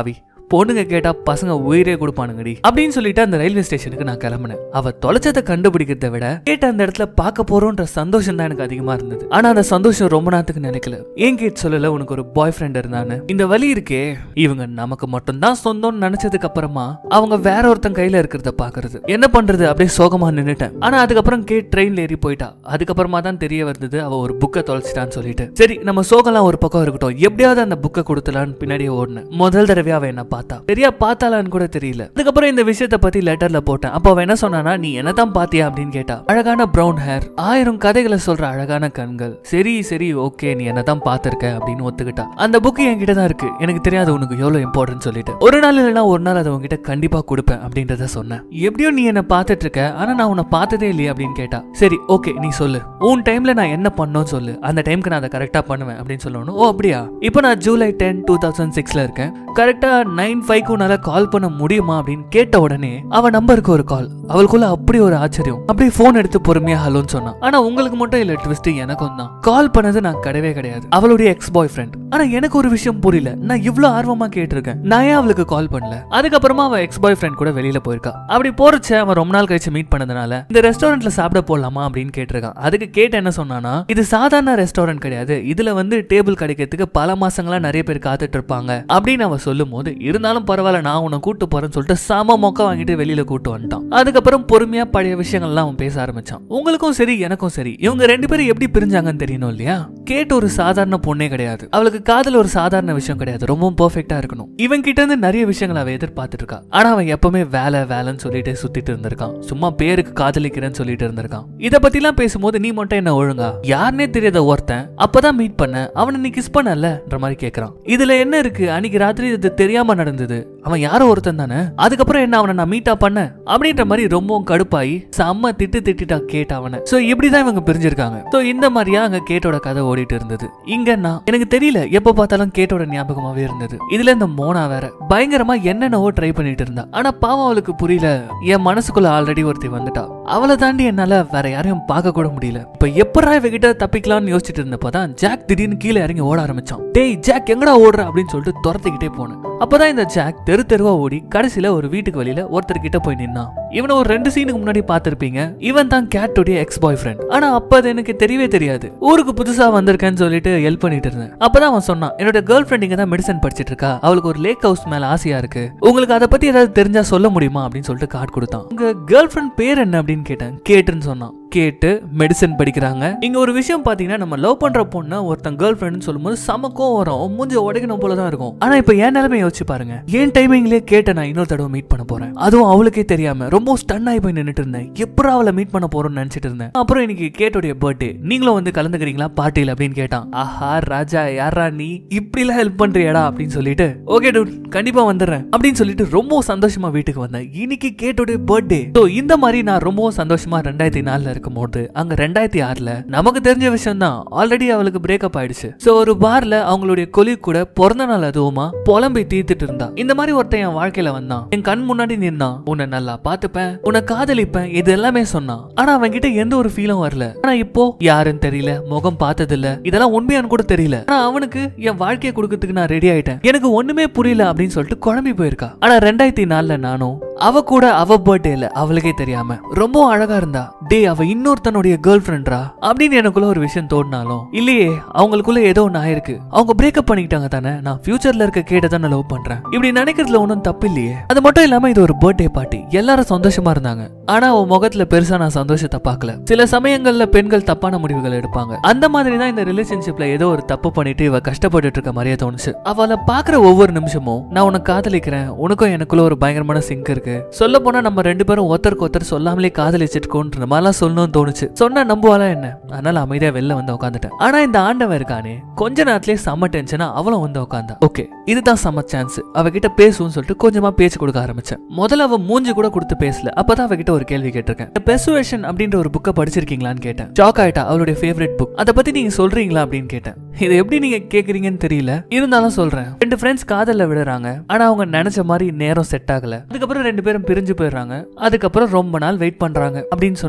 பொண்ணுங்க கேட்டா பசங்க உயிரே கொடுப்பானுங்கடி அப்படின்னு சொல்லிட்டு அந்த ரயில்வே ஸ்டேஷனுக்கு நான் கிளம்பினேன் அவ தொலைச்சதை கண்டுபிடிக்கிறத விட கேட்ட அந்த இடத்துல பார்க்க போறோன்ற சந்தோஷம் தான் எனக்கு அதிகமா இருந்தது ஆனா அந்த சந்தோஷம் ரொம்ப நேரத்துக்கு நினைக்கல ஏன் கேட் சொல்லல உனக்கு ஒரு பாய் ஃப்ரெண்ட் இருந்தான்னு இந்த வழி இருக்கே இவங்க நமக்கு மட்டும்தான் சொந்தம்னு நினைச்சதுக்கு அப்புறமா அவங்க வேற ஒருத்தன் கையில இருக்கிறத பாக்குறது என்ன பண்றது அப்படியே சோகமா நின்னுட்டேன் ஆனா அதுக்கப்புறம் கேட் ட்ரெயின்ல ஏறி போயிட்டா அதுக்கப்புறமா தான் தெரிய வந்தது அவ ஒரு புக்கை தொலைச்சிட்டான்னு சொல்லிட்டு சரி நம்ம சோகம்லாம் ஒரு பக்கம் இருக்கட்டும் எப்படியாவது அந்த புக்கை கொடுத்தலான்னு பின்னாடியே ஓடினேன் முதல் தடவையா அவ என்ன பார்த்தா சரியா பார்த்தாலான்னு கூட தெரியல அதுக்கப்புறம் இந்த விஷயத்தை பத்தி லெட்டர்ல போட்டேன் அப்போ அவ என்ன சொன்னானா நீ என்னதான் பாத்தியா அப்படின்னு கேட்டா அழகான பிரவுன் ஹேர் ஆயிரம் கதைகளை சொல்ற அழகான கண்கள் சரி சரி ஓகே நீ என்னதான் பார்த்திருக்க அப்படின்னு ஒத்துக்கிட்டா அந்த புக் என்கிட்ட தான் இருக்கு எனக்கு தெரியாது உனக்கு எவ்வளவு இம்பார்ட்டன்ட் சொல்லிட்டு ஒரு நாள் இல்லைன்னா ஒரு நாள் அதை உன்கிட்ட கண்டிப்பா கொடுப்பேன் அப்படின்றத சொன்னேன் எப்படியோ நீ என்ன பார்த்துட்டு இருக்க ஆனா நான் உன்னை பார்த்ததே இல்லையே அப்படின்னு கேட்டா சரி ஓகே நீ சொல்லு உன் டைம்ல நான் என்ன பண்ணோன்னு சொல்லு அந்த டைம்க்கு நான் அதை கரெக்டா பண்ணுவேன் அப்படின்னு சொல்லணும் ஓ அப்படியா இப்போ நான் ஜூலை டென் டூ தௌசண்ட் சிக்ஸ்ல இருக்கேன் கரெக்டா நைன் ஃபைவ்க்கு உன்னால கால் பண்ண முடியுமா அப்படின்னு கேட்ட உடனே அவ நம்பருக்கு ஒரு கால் அவளுக்குள்ள அப்படி ஒரு ஆச்சரியம் அப்படியே போன் எடுத்து பொறுமையா ஹலோன்னு சொன்னான் ஆனா உங்களுக்கு மட்டும் இல்ல ட்விஸ்ட் எனக்கும் தான் கால் பண்ணது நான் கிடையவே கிடையாது அவளுடைய எக்ஸ் பாய் ஃப்ரெண்ட் ஆனா எனக்கு ஒரு விஷயம் புரியல நான் இவ்ளோ ஆர்வமா கேட்டிருக்கேன் நான் ஏன் அவளுக்கு கால் பண்ணல அதுக்கப்புறமா அவ எக்ஸ் பாய் ஃப்ரெண்ட் கூட வெளியில போயிருக்கா அப்படி போறச்ச அவன் ரொம்ப நாள் கழிச்சு மீட் பண்ணதுனால இந்த ரெஸ்டாரண்ட்ல சாப்பிட போலாமா அப்படின்னு கேட்டிருக்கான் அதுக்கு கேட்ட என்ன சொன்னானா இது சாதாரண ரெஸ்டாரண்ட் கிடையாது இதுல வந்து டேபிள் கிடைக்கிறதுக்கு பல மாசங்களா நிறைய பேர் காத்துட்டு இருப்பாங்க அப்படின்னு அவ சொல்லும் போது இருந்தாலும் பரவாயில்ல நான் உன்னை கூட்டு போறேன்னு சொல்லிட்டு சம மொக்க வாங்கிட்டு வெளியில கூட்டு வந்துட்டான் அதுக்கப்புறம் பொறுமையா பழைய விஷயங்கள்லாம் அவன் பேச ஆரம்பிச்சான் உங்களுக்கும் சரி எனக்கும் சரி இவங்க ரெண்டு பேரும் எப்படி பிரிஞ்சாங்கன்னு தெரியணும் இல்லையா கேட் ஒரு சாதாரண பொண்ணே கிடையாது அவளுக்கு காதல் ஒரு சாதாரண விஷயம் கிடையாது ரொம்பவும் பெர்ஃபெக்ட்டா இருக்கணும் இவன் கிட்ட இருந்து நிறைய விஷயங்கள் அவ எதிர்பார்த்துட்டு இருக்கா ஆனா அவன் எப்பவுமே வேலை வேலைன்னு சொல்லிட்டு சுத்திட்டு இருந்திருக்கான் சும்மா பேருக்கு காதலிக்கிறேன்னு சொல்லிட்டு இருந்திருக்கான் இத பத்தி எல்லாம் பேசும்போது நீ மட்டும் என்ன ஒழுங்கா யாருனே தெரியாத ஒருத்தன் அப்பதான் மீட் பண்ண அவனை நீ கிஸ் பண்ணலன்ற மாதிரி கேக்குறான் இதுல என்ன இருக்கு அன்னைக்கு ராத்திரி இது தெரியாம நடந்தது அவன் யாரோ ஒருத்தன் தானே அதுக்கப்புறம் என்ன அவனை நான் மீட்டா பண்ண அப்படின்ற மாதிரி ரொம்பவும் கடுப்பாயி செம்ம திட்டு திட்டிட்டா கேட்ட அவனை சோ இப்படிதான் இவங்க பிரிஞ்சிருக்காங்க சோ இந்த மாதிரியா அங்க கேட்டோட கதை ஓடிட்டு இருந்தது இங்க நான் எனக்கு தெரியல எப்ப பார்த்தாலும் கேட்டோட ஞாபகமாவே இருந்தது இதுல இந்த மோனா வேற பயங்கரமா என்னென்னவோ ட்ரை பண்ணிட்டு இருந்தா ஆனா பாவம் அவளுக்கு புரியல என் மனசுக்குள்ள ஆல்ரெடி ஒருத்தி வந்துட்டா அவளை தாண்டி என்னால வேற யாரையும் பார்க்க கூட முடியல இப்ப எப்படா இவகிட்ட தப்பிக்கலாம்னு யோசிச்சுட்டு இருந்தப்பதான் ஜாக் திடீர்னு கீழே இறங்கி ஓட ஆரம்பிச்சான் டேய் ஜாக் எங்கடா ஓடுற அப்படின்னு சொல்லிட்டு துரத்திக்கிட்டே போனேன் அப்பதான் இந்த ஜாக் தெரு தெருவா ஓடி கடைசியில ஒரு வீட்டுக்கு வெளியில ஒருத்தர் கிட்ட போய் நின்னான் இவனை ஒரு ரெண்டு சீனுக்கு முன்னாடி பார்த்திருப்பீங்க இவன் தான் கேட்டோடைய எக்ஸ் பாய் ஃப்ரெண்ட் ஆனா அப்ப அது எனக்கு தெரியவே தெரியாது ஊருக்கு புதுசா வந்திருக்கேன்னு சொல்லிட்டு ஹெல்ப் பண்ணிட்டு இருந்தேன் அப்பதான் அவன் சொன்னான் என்னோட கேர்ள் ஃப்ரெண்ட் இங்க தான் மெடிசன் படிச்சிட்டு இருக்கா அவளுக்கு ஒரு லேக் ஹவுஸ் மேல ஆசையா இருக்கு உங்களுக்கு அதை பத்தி ஏதாவது தெரிஞ்சா சொல்ல முடியுமா அப்படின்னு சொல்லிட்டு கார்டு கொடுத்தான் உங்க கேர்ள் ஃப்ரெண்ட் பேர் என்ன அப்படின்னு கேட்டேன் கேட்டுன்னு சொன்னான் கேட்டு மெடிசன் படிக்கிறாங்க இங்க ஒரு விஷயம் பாத்தீங்கன்னா நம்ம லவ் பண்ற பொண்ணு ஒருத்தன் கேர்ள் ஃப்ரெண்ட் சொல்லும்போது சமக்கம் வரும் மூஞ்சி உடைக்கணும் போல தான் இருக்கும் ஆனா இப்ப என் நிலைமை யோசிச்சு பாருங்க ஏன் டைமிங்லயே கேட்ட நான் இன்னொரு தடவை மீட் பண்ண போறேன் அதுவும் அவளுக்கே தெரியாம ரொம்ப ஸ்டன் ஆகி போய் நின்னுட்டு இருந்தேன் எப்படா அவளை மீட் பண்ண போறோம்னு நினைச்சிட்டு இருந்தேன் அப்புறம் இன்னைக்கு கேட்டோடைய பர்த்டே நீங்களும் வந்து கலந்துக்கிறீங்களா பார்ட்டியில் அப்படின்னு கேட்டான் ஆஹா ராஜா யாரா நீ இப்படி எல்லாம் ஹெல்ப் பண்றியாடா அப்படின்னு சொல்லிட்டு ஓகே டூட் கண்டிப்பா வந்துடுறேன் அப்படின்னு சொல்லிட்டு ரொம்ப சந்தோஷமா வீட்டுக்கு வந்தேன் இன்னைக்கு கேட்டோடைய பர்த்டே ஸோ இந்த மாதிரி நான் ரொம்ப சந்தோஷமா ரெண்டாயிரத்தி நாலுல இருக்கும்போது அங்க ரெண்டாயிரத்தி ஆறுல நமக்கு தெரிஞ்ச விஷயம் தான் ஆல்ரெடி அவளுக்கு பிரேக்கப் ஆயிடுச்சு ஸோ ஒரு பார்ல அவங்களுடைய கொலி கூட பிறந்த நாள் அதுவுமா புலம்பி தீர்த்துட்டு இருந்தா இந்த மாதிரி ஒருத்தன் என் வாழ்க்கையில வந்தான் என் கண் முன்னாடி நின்னான் உன்னை நல்லா பார்த்துப்பேன் உன்னை காதலிப்பேன் இது எல்லாமே சொன்னான் ஆனா அவன் கிட்ட எந்த ஒரு ஃபீலும் வரல ஆனா இப்போ யாருன்னு தெரியல முகம் பார்த்தது இல்ல இதெல்லாம் உண்மையான்னு கூட தெரியல ஆனா அவனுக்கு என் வாழ்க்கையை கொடுக்கறதுக்கு நான் ரெடி ஆயிட்டேன் எனக்கு ஒண்ணுமே புரியல அப்படின்னு சொல்லிட்டு குழம்பி போயிருக்கா ஆனா ரெண்டாயிரத்தி நாலுல நானும் அவ கூட அவ பர்த்டேல அவளுக்கே தெரியாம ரொம்ப அழகா இருந்தா டே அவ இன்னொருத்தனுடைய கேர்ள் ஃப்ரெண்ட்ரா அப்படின்னு எனக்குள்ள ஒரு விஷயம் தோணினாலும் இல்லையே அவங்களுக்குள்ள ஏதோ ஒன்று ஆயிருக்கு அவங்க பிரேக்கப் பண்ணிக்கிட்டாங்க தானே நான் ஃபியூச்சர்ல இருக்க கேட்ட தான் லவ் பண்றேன் இப்படி நினைக்கிறதுல ஒன்றும் தப்பு இல்லையே அது மட்டும் இல்லாம இது ஒரு பர்த்டே பார்ட்டி எல்லாரும் சந்தோஷமா இருந்தாங்க ஆனா அவ முகத்துல பெருசா நான் சந்தோஷத்தை பார்க்கல சில சமயங்கள்ல பெண்கள் தப்பான முடிவுகள் எடுப்பாங்க அந்த மாதிரி தான் இந்த ரிலேஷன்ஷிப்ல ஏதோ ஒரு தப்பு பண்ணிட்டு இவ கஷ்டப்பட்டுட்டு இருக்க மாதிரியே தோணுச்சு அவளை பாக்குற ஒவ்வொரு நிமிஷமும் நான் உனக்கு காதலிக்கிறேன் உனக்கும் எனக்குள்ள ஒரு பயங்கரமான சிங்க் இருக்கு சொல்ல போனா நம்ம ரெண்டு பேரும் ஒருத்தருக்கு ஒருத்தர் சொல்லாமலே காதலிச்சிருக்கோன்ற மாதிரிலாம் சொல்லணும்னு தோணுச்சு சொன்னா நம்புவாளா என்ன அதனால அமைதியா வெளில வந்து உட்காந்துட்டேன் ஆனா இந்த ஆண்டவன் இருக்கானே கொஞ்ச நேரத்திலே செம்ம டென்ஷனா அவளும் வந்து உட்காந்தா ஓகே இதுதான் செம்ம சான்ஸ் அவகிட்ட பேசுன்னு சொல்லிட்டு கொஞ்சமா பேச்சு கொடுக்க ஆரம்பிச்சேன் முதல்ல அவ மூஞ்சி கூட கொடுத்து பேசல அப்பதான் அவகிட்ட ஒரு கேள்வி கேட்டிருக்கேன் பெர்சுவேஷன் அப்படின்ற ஒரு புக்கை படிச்சிருக்கீங்களான்னு கேட்டேன் ஷாக் ஆயிட்டா அவளுடைய ஃபேவரட் புக் அதை பத்தி நீங்க சொல்றீங்களா அப்படின்னு கேட்டேன் இது எப்படி நீங்க கேக்குறீங்கன்னு தெரியல இருந்தாலும் சொல்றேன் ரெண்டு ஃப்ரெண்ட்ஸ் காதல்ல விடுறாங்க ஆனா அவங்க நினைச்ச மாதிரி நேரம் செட் ஆகல அதுக்கப்புறம் ரெண்டு பேரும் பிரிஞ்சு போயிடுறாங்க அதுக்கப்புறம் ரொம்ப நாள் வெயிட் பண்றாங்க அப்படின்னு சொன்னான்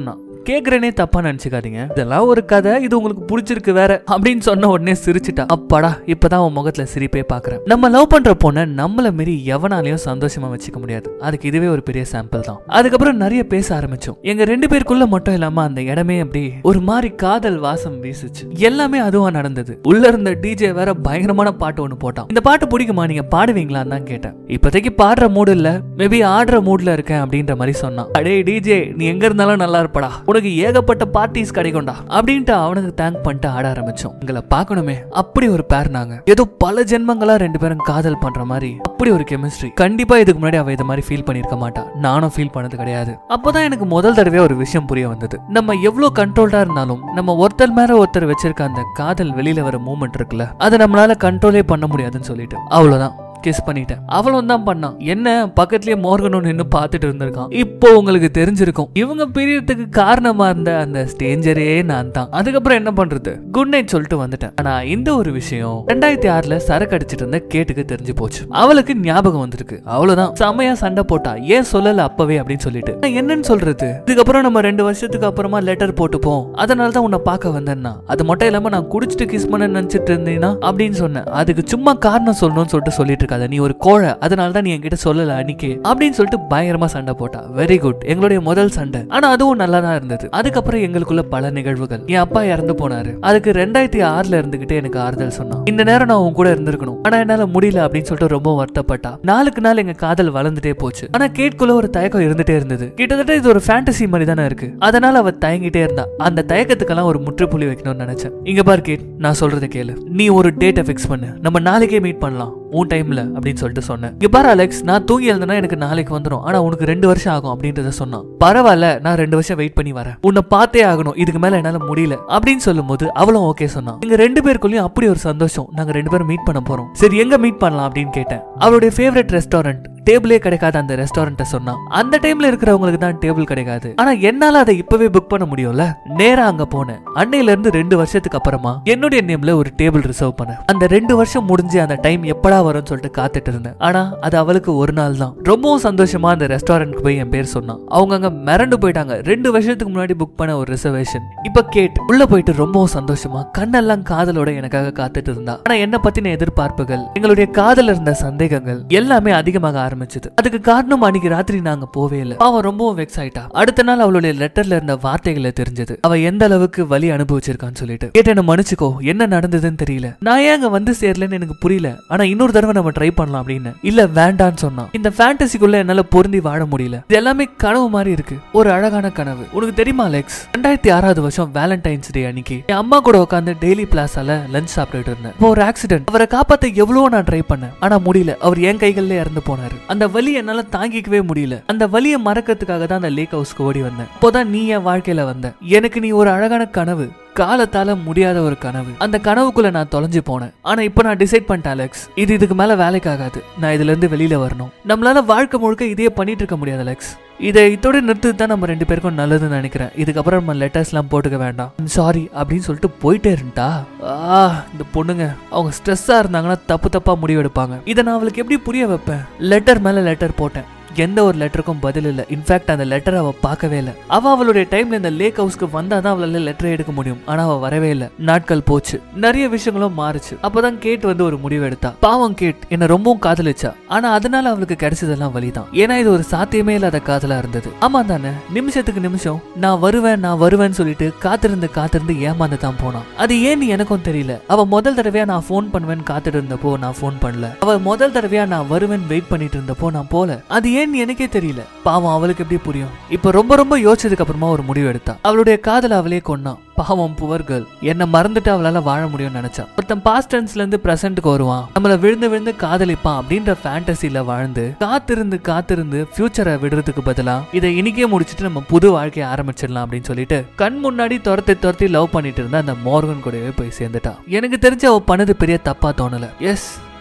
கேக்குறேனே தப்பா நினைச்சுக்காதீங்க இதெல்லாம் ஒரு கதை இது உங்களுக்கு பிடிச்சிருக்கு வேற அப்படின்னு சொன்ன உடனே சிரிச்சிட்டா அப்பாடா இப்பதான் உன் முகத்துல சிரிப்பே பாக்குறேன் நம்ம லவ் பண்ற பொண்ணை நம்மள மீறி எவனாலையும் சந்தோஷமா வச்சுக்க முடியாது அதுக்கு இதுவே ஒரு பெரிய சாம்பிள் தான் அதுக்கப்புறம் நிறைய பேச ஆரம்பிச்சோம் எங்க ரெண்டு பேருக்குள்ள மட்டும் இல்லாம அந்த இடமே அப்படி ஒரு மாதிரி காதல் வாசம் வீசுச்சு எல்லாமே அதுவா நடந்தது உள்ள இருந்த டிஜே வேற பயங்கரமான பாட்டு ஒண்ணு போட்டான் இந்த பாட்டு பிடிக்குமா நீங்க பாடுவீங்களான்னு தான் கேட்டேன் இப்போதைக்கு பாடுற மூடு இல்ல மேபி ஆடுற மூட்ல இருக்கேன் அப்படின்ற மாதிரி சொன்னான் அடே டிஜே நீ எங்க இருந்தாலும் நல்லா இருப்படா உனக்கு ஏகப்பட்ட பார்ட்டிஸ் கிடைக்கும்டா அப்படின்ட்டு அவனுக்கு தேங்க் பண்ணிட்டு ஆட ஆரம்பிச்சோம் எங்களை பார்க்கணுமே அப்படி ஒரு பேர் நாங்க ஏதோ பல ஜென்மங்களா ரெண்டு பேரும் காதல் பண்ற மாதிரி அப்படி ஒரு கெமிஸ்ட்ரி கண்டிப்பா இதுக்கு முன்னாடி அவ இது மாதிரி ஃபீல் பண்ணிருக்க மாட்டா நானும் ஃபீல் பண்ணது கிடையாது அப்பதான் எனக்கு முதல் தடவை ஒரு விஷயம் புரிய வந்தது நம்ம எவ்வளவு கண்ட்ரோல்டா இருந்தாலும் நம்ம ஒருத்தர் மேல ஒருத்தர் வச்சிருக்க அந்த காதல் வெளியில வர மூமெண்ட் இருக்குல்ல அதை நம்மளால கண்ட்ரோலே பண்ண முடியாதுன்னு சொல்லிட்டு அவ்வளவுதான் கிஸ் பண்ணிட்டேன் அவளும் தான் பண்ணான் என்ன பக்கத்துலயே மோர்கனும் நின்னு பார்த்துட்டு இருந்திருக்கான் இப்போ உங்களுக்கு தெரிஞ்சிருக்கும் இவங்க பிரியறதுக்கு காரணமா இருந்த அந்த ஸ்டேஞ்சரே நான் தான் அதுக்கப்புறம் என்ன பண்றது குட் நைட் சொல்லிட்டு வந்துட்டேன் ஆனா இந்த ஒரு விஷயம் ரெண்டாயிரத்தி ஆறுல சரக்கு அடிச்சிட்டு இருந்த கேட்டுக்கு தெரிஞ்சு போச்சு அவளுக்கு ஞாபகம் வந்திருக்கு அவ்வளவுதான் செமையா சண்டை போட்டா ஏன் சொல்லல அப்பவே அப்படின்னு சொல்லிட்டு நான் என்னன்னு சொல்றது இதுக்கப்புறம் நம்ம ரெண்டு வருஷத்துக்கு அப்புறமா லெட்டர் போட்டுப்போம் அதனால தான் உன்னை பார்க்க வந்தேன்னா அது மட்டும் இல்லாம நான் குடிச்சிட்டு கிஸ் பண்ண நினைச்சிட்டு இருந்தீங்கன்னா அப்படின்னு சொன்னேன் அதுக்கு சும்மா காரணம் சொல்லணும்னு சொல்லிட்டு சொல்லிட்டு இருக்காத நீ ஒரு கோழை அதனால தான் நீ என்கிட்ட சொல்லல அன்னைக்கு அப்படின்னு சொல்லிட்டு பயங்கரமா சண்டை போட்டா வெரி குட் எங்களுடைய முதல் சண்டை ஆனா அதுவும் நல்லா தான் இருந்தது அதுக்கப்புறம் எங்களுக்குள்ள பல நிகழ்வுகள் என் அப்பா இறந்து போனாரு அதுக்கு ரெண்டாயிரத்தி ஆறுல இருந்துகிட்டே எனக்கு ஆறுதல் சொன்னான் இந்த நேரம் நான் உன் கூட இருந்திருக்கணும் ஆனா என்னால முடியல அப்படின்னு சொல்லிட்டு ரொம்ப வருத்தப்பட்டா நாளுக்கு நாள் எங்க காதல் வளர்ந்துட்டே போச்சு ஆனா கேட்குள்ள ஒரு தயக்கம் இருந்துட்டே இருந்தது கிட்டத்தட்ட இது ஒரு ஃபேண்டசி மாதிரி தானே இருக்கு அதனால அவ தயங்கிட்டே இருந்தா அந்த தயக்கத்துக்கெல்லாம் ஒரு முற்றுப்புள்ளி வைக்கணும்னு நினைச்சேன் இங்க பார் கேட் நான் சொல்றதை கேளு நீ ஒரு டேட்டை ஃபிக்ஸ் பண்ணு நம்ம நாளைக்கே மீட் பண்ணலாம் உன் டைம்ல அப்படின்னு சொல்லிட்டு சொன்னேன் இங்க பாரு அலெக்ஸ் நான் தூங்கி எழுந்தனா எனக்கு நாளைக்கு வந்துடும் ஆனா உனக்கு ரெண்டு வருஷம் ஆகும் அப்படின்றத சொன்னான் பரவாயில்ல நான் ரெண்டு வருஷம் வெயிட் பண்ணி வரேன் உன்னை பார்த்தே ஆகணும் இதுக்கு மேல என்னால முடியல அப்படின்னு சொல்லும்போது அவளும் ஓகே சொன்னான் எங்க ரெண்டு பேருக்குள்ளயும் அப்படி ஒரு சந்தோஷம் நாங்க ரெண்டு பேரும் மீட் பண்ண போறோம் சரி எங்க மீட் பண்ணலாம் அப்படின்னு கேட்டேன் அவளுடைய ஃபேவரட் ரெஸ்டாரண்ட் டேபிளே கிடைக்காத அந்த ரெஸ்டாரண்ட்டை சொன்னான் அந்த டைம்ல இருக்கிறவங்களுக்கு தான் டேபிள் கிடைக்காது ஆனா என்னால அதை இப்பவே புக் பண்ண முடியும்ல நேரா அங்க போனேன் அன்னையில இருந்து ரெண்டு வருஷத்துக்கு அப்புறமா என்னுடைய நேம்ல ஒரு டேபிள் ரிசர்வ் பண்ணேன் அந்த ரெண்டு வருஷம் முடிஞ்சு அந்த டைம் எப்படா வரும்னு சொல்லிட்டு காத்துட்டு இருந்தேன் ஆனா அது அவளுக்கு ஒரு நாள் தான் ரொம்பவும் சந்தோஷமா அந்த ரெஸ்டாரண்ட்க்கு போய் என் பேர் சொன்னான் அவங்க அங்க மிரண்டு போயிட்டாங்க ரெண்டு வருஷத்துக்கு முன்னாடி புக் பண்ண ஒரு ரிசர்வேஷன் இப்ப கேட் உள்ள போயிட்டு ரொம்பவும் சந்தோஷமா கண்ணெல்லாம் காதலோட எனக்காக காத்துட்டு இருந்தா ஆனா என்ன பத்தின எதிர்பார்ப்புகள் எங்களுடைய காதல இருந்த சந்தேகங்கள் எல்லாமே அதிகமாக ஆரம்பிச்சது அதுக்கு காரணம் அன்னைக்கு ராத்திரி நாங்க போவே இல்லை அவன் ரொம்பவும் வெக்ஸ் ஆயிட்டா அடுத்த நாள் அவளுடைய லெட்டர்ல இருந்த வார்த்தைகளை தெரிஞ்சது அவ எந்த அளவுக்கு வலி அனுபவிச்சிருக்கான்னு சொல்லிட்டு கேட்டு என்ன மன்னிச்சுக்கோ என்ன நடந்ததுன்னு தெரியல நான் ஏன் அங்க வந்து சேரலன்னு எனக்கு புரியல ஆனா இன்னொரு தடவை நம்ம ட்ரை பண்ணலாம் அப்படின்னு இல்ல வேண்டான்னு சொன்னான் இந்த ஃபேண்டசிக்குள்ள என்னால பொருந்தி வாழ முடியல இது எல்லாமே கனவு மாதிரி இருக்கு ஒரு அழகான கனவு உனக்கு தெரியுமா அலெக்ஸ் ரெண்டாயிரத்தி ஆறாவது வருஷம் வேலண்டைன்ஸ் டே அன்னைக்கு என் அம்மா கூட உட்காந்து டெய்லி பிளாஸால லஞ்ச் சாப்பிட்டுட்டு இருந்தேன் இப்போ ஒரு ஆக்சிடென்ட் அவரை காப்பாத்த எவ்வளவோ நான் ட்ரை பண்ணேன் ஆனா முடியல அவர் என் கைகள்ல இறந்து போனாரு அந்த வலி என்னால தாங்கிக்கவே முடியல அந்த வலியை மறக்கிறதுக்காக தான் அந்த லேக் ஹவுஸ்க்கு ஓடி வந்தேன் அப்போதான் நீ என் வாழ்க்கையில வந்த எனக்கு நீ ஒரு அழகான கனவு காலத்தால முடியாத ஒரு கனவு அந்த கனவுக்குள்ள நான் தொலைஞ்சு போனேன் ஆனா இப்போ நான் டிசைட் பண்ணிட்டேன் அலெக்ஸ் இது இதுக்கு மேல வேலைக்கு ஆகாது நான் இதுல இருந்து வெளியில வரணும் நம்மளால வாழ்க்கை முழுக்க இதையே பண்ணிட்டு இருக்க முடியாது அலெக்ஸ் இதை இதோட நிறுத்துறது தான் நம்ம ரெண்டு பேருக்கும் நல்லதுன்னு நினைக்கிறேன் இதுக்கப்புறம் நம்ம லெட்டர்ஸ்லாம் போட்டுக்க வேண்டாம் சாரி அப்படின்னு சொல்லிட்டு போயிட்டே இருந்தா ஆ இந்த பொண்ணுங்க அவங்க ஸ்ட்ரெஸ்ஸா இருந்தாங்கன்னா தப்பு தப்பா முடிவெடுப்பாங்க இதை நான் அவளுக்கு எப்படி புரிய வைப்பேன் லெட்டர் மேல லெட்டர் போட்டேன் எந்த ஒரு லெட்டருக்கும் பதில் இல்லை இன்ஃபேக்ட் அந்த லெட்டர் அவ பார்க்கவே இல்லை அவ அவளுடைய டைம்ல இந்த லேக் ஹவுஸ்க்கு வந்தாதான் அவளால லெட்டர் எடுக்க முடியும் ஆனா அவ வரவே இல்லை நாட்கள் போச்சு நிறைய விஷயங்களும் மாறுச்சு அப்பதான் கேட் வந்து ஒரு முடிவு எடுத்தா பாவம் கேட் என்ன ரொம்பவும் காதலிச்சா ஆனா அதனால அவளுக்கு கிடைச்சதெல்லாம் வலிதான் ஏன்னா இது ஒரு சாத்தியமே இல்லாத காதலா இருந்தது ஆமா தானே நிமிஷத்துக்கு நிமிஷம் நான் வருவேன் நான் வருவேன்னு சொல்லிட்டு காத்திருந்து காத்திருந்து ஏமாந்து தான் போனான் அது ஏன்னு எனக்கும் தெரியல அவ முதல் தடவையா நான் ஃபோன் பண்ணுவேன்னு காத்துட்டு இருந்தப்போ நான் ஃபோன் பண்ணல அவ முதல் தடவையா நான் வருவேன் வெயிட் பண்ணிட்டு இருந்தப்போ நான் போல அது ஏன் எனக்கே தெரியல பாவம் அவளுக்கு எப்படி புரியும் இப்ப ரொம்ப ரொம்ப யோசிச்சதுக்கு அப்புறமா ஒரு முடிவு எடுத்தா அவளுடைய காதல அவளே கொன்னான் பாவம் புவர் கேர்ள் என்ன மறந்துட்டு அவளால வாழ முடியும்னு நினைச்சா ஒருத்தன் பாஸ்ட் டென்ஸ்ல இருந்து பிரசன்ட்க்கு வருவான் நம்மள விழுந்து விழுந்து காதலிப்பான் அப்படின்ற ஃபேண்டசில வாழ்ந்து காத்திருந்து காத்திருந்து ஃபியூச்சரை விடுறதுக்கு பதிலா இதை இன்னைக்கே முடிச்சிட்டு நம்ம புது வாழ்க்கையை ஆரம்பிச்சிடலாம் அப்படின்னு சொல்லிட்டு கண் முன்னாடி துரத்தி துரத்தி லவ் பண்ணிட்டு இருந்த அந்த மோர்கன் கூடவே போய் சேர்ந்துட்டா எனக்கு தெரிஞ்ச அவ பண்ணது பெரிய தப்பா தோணல எஸ்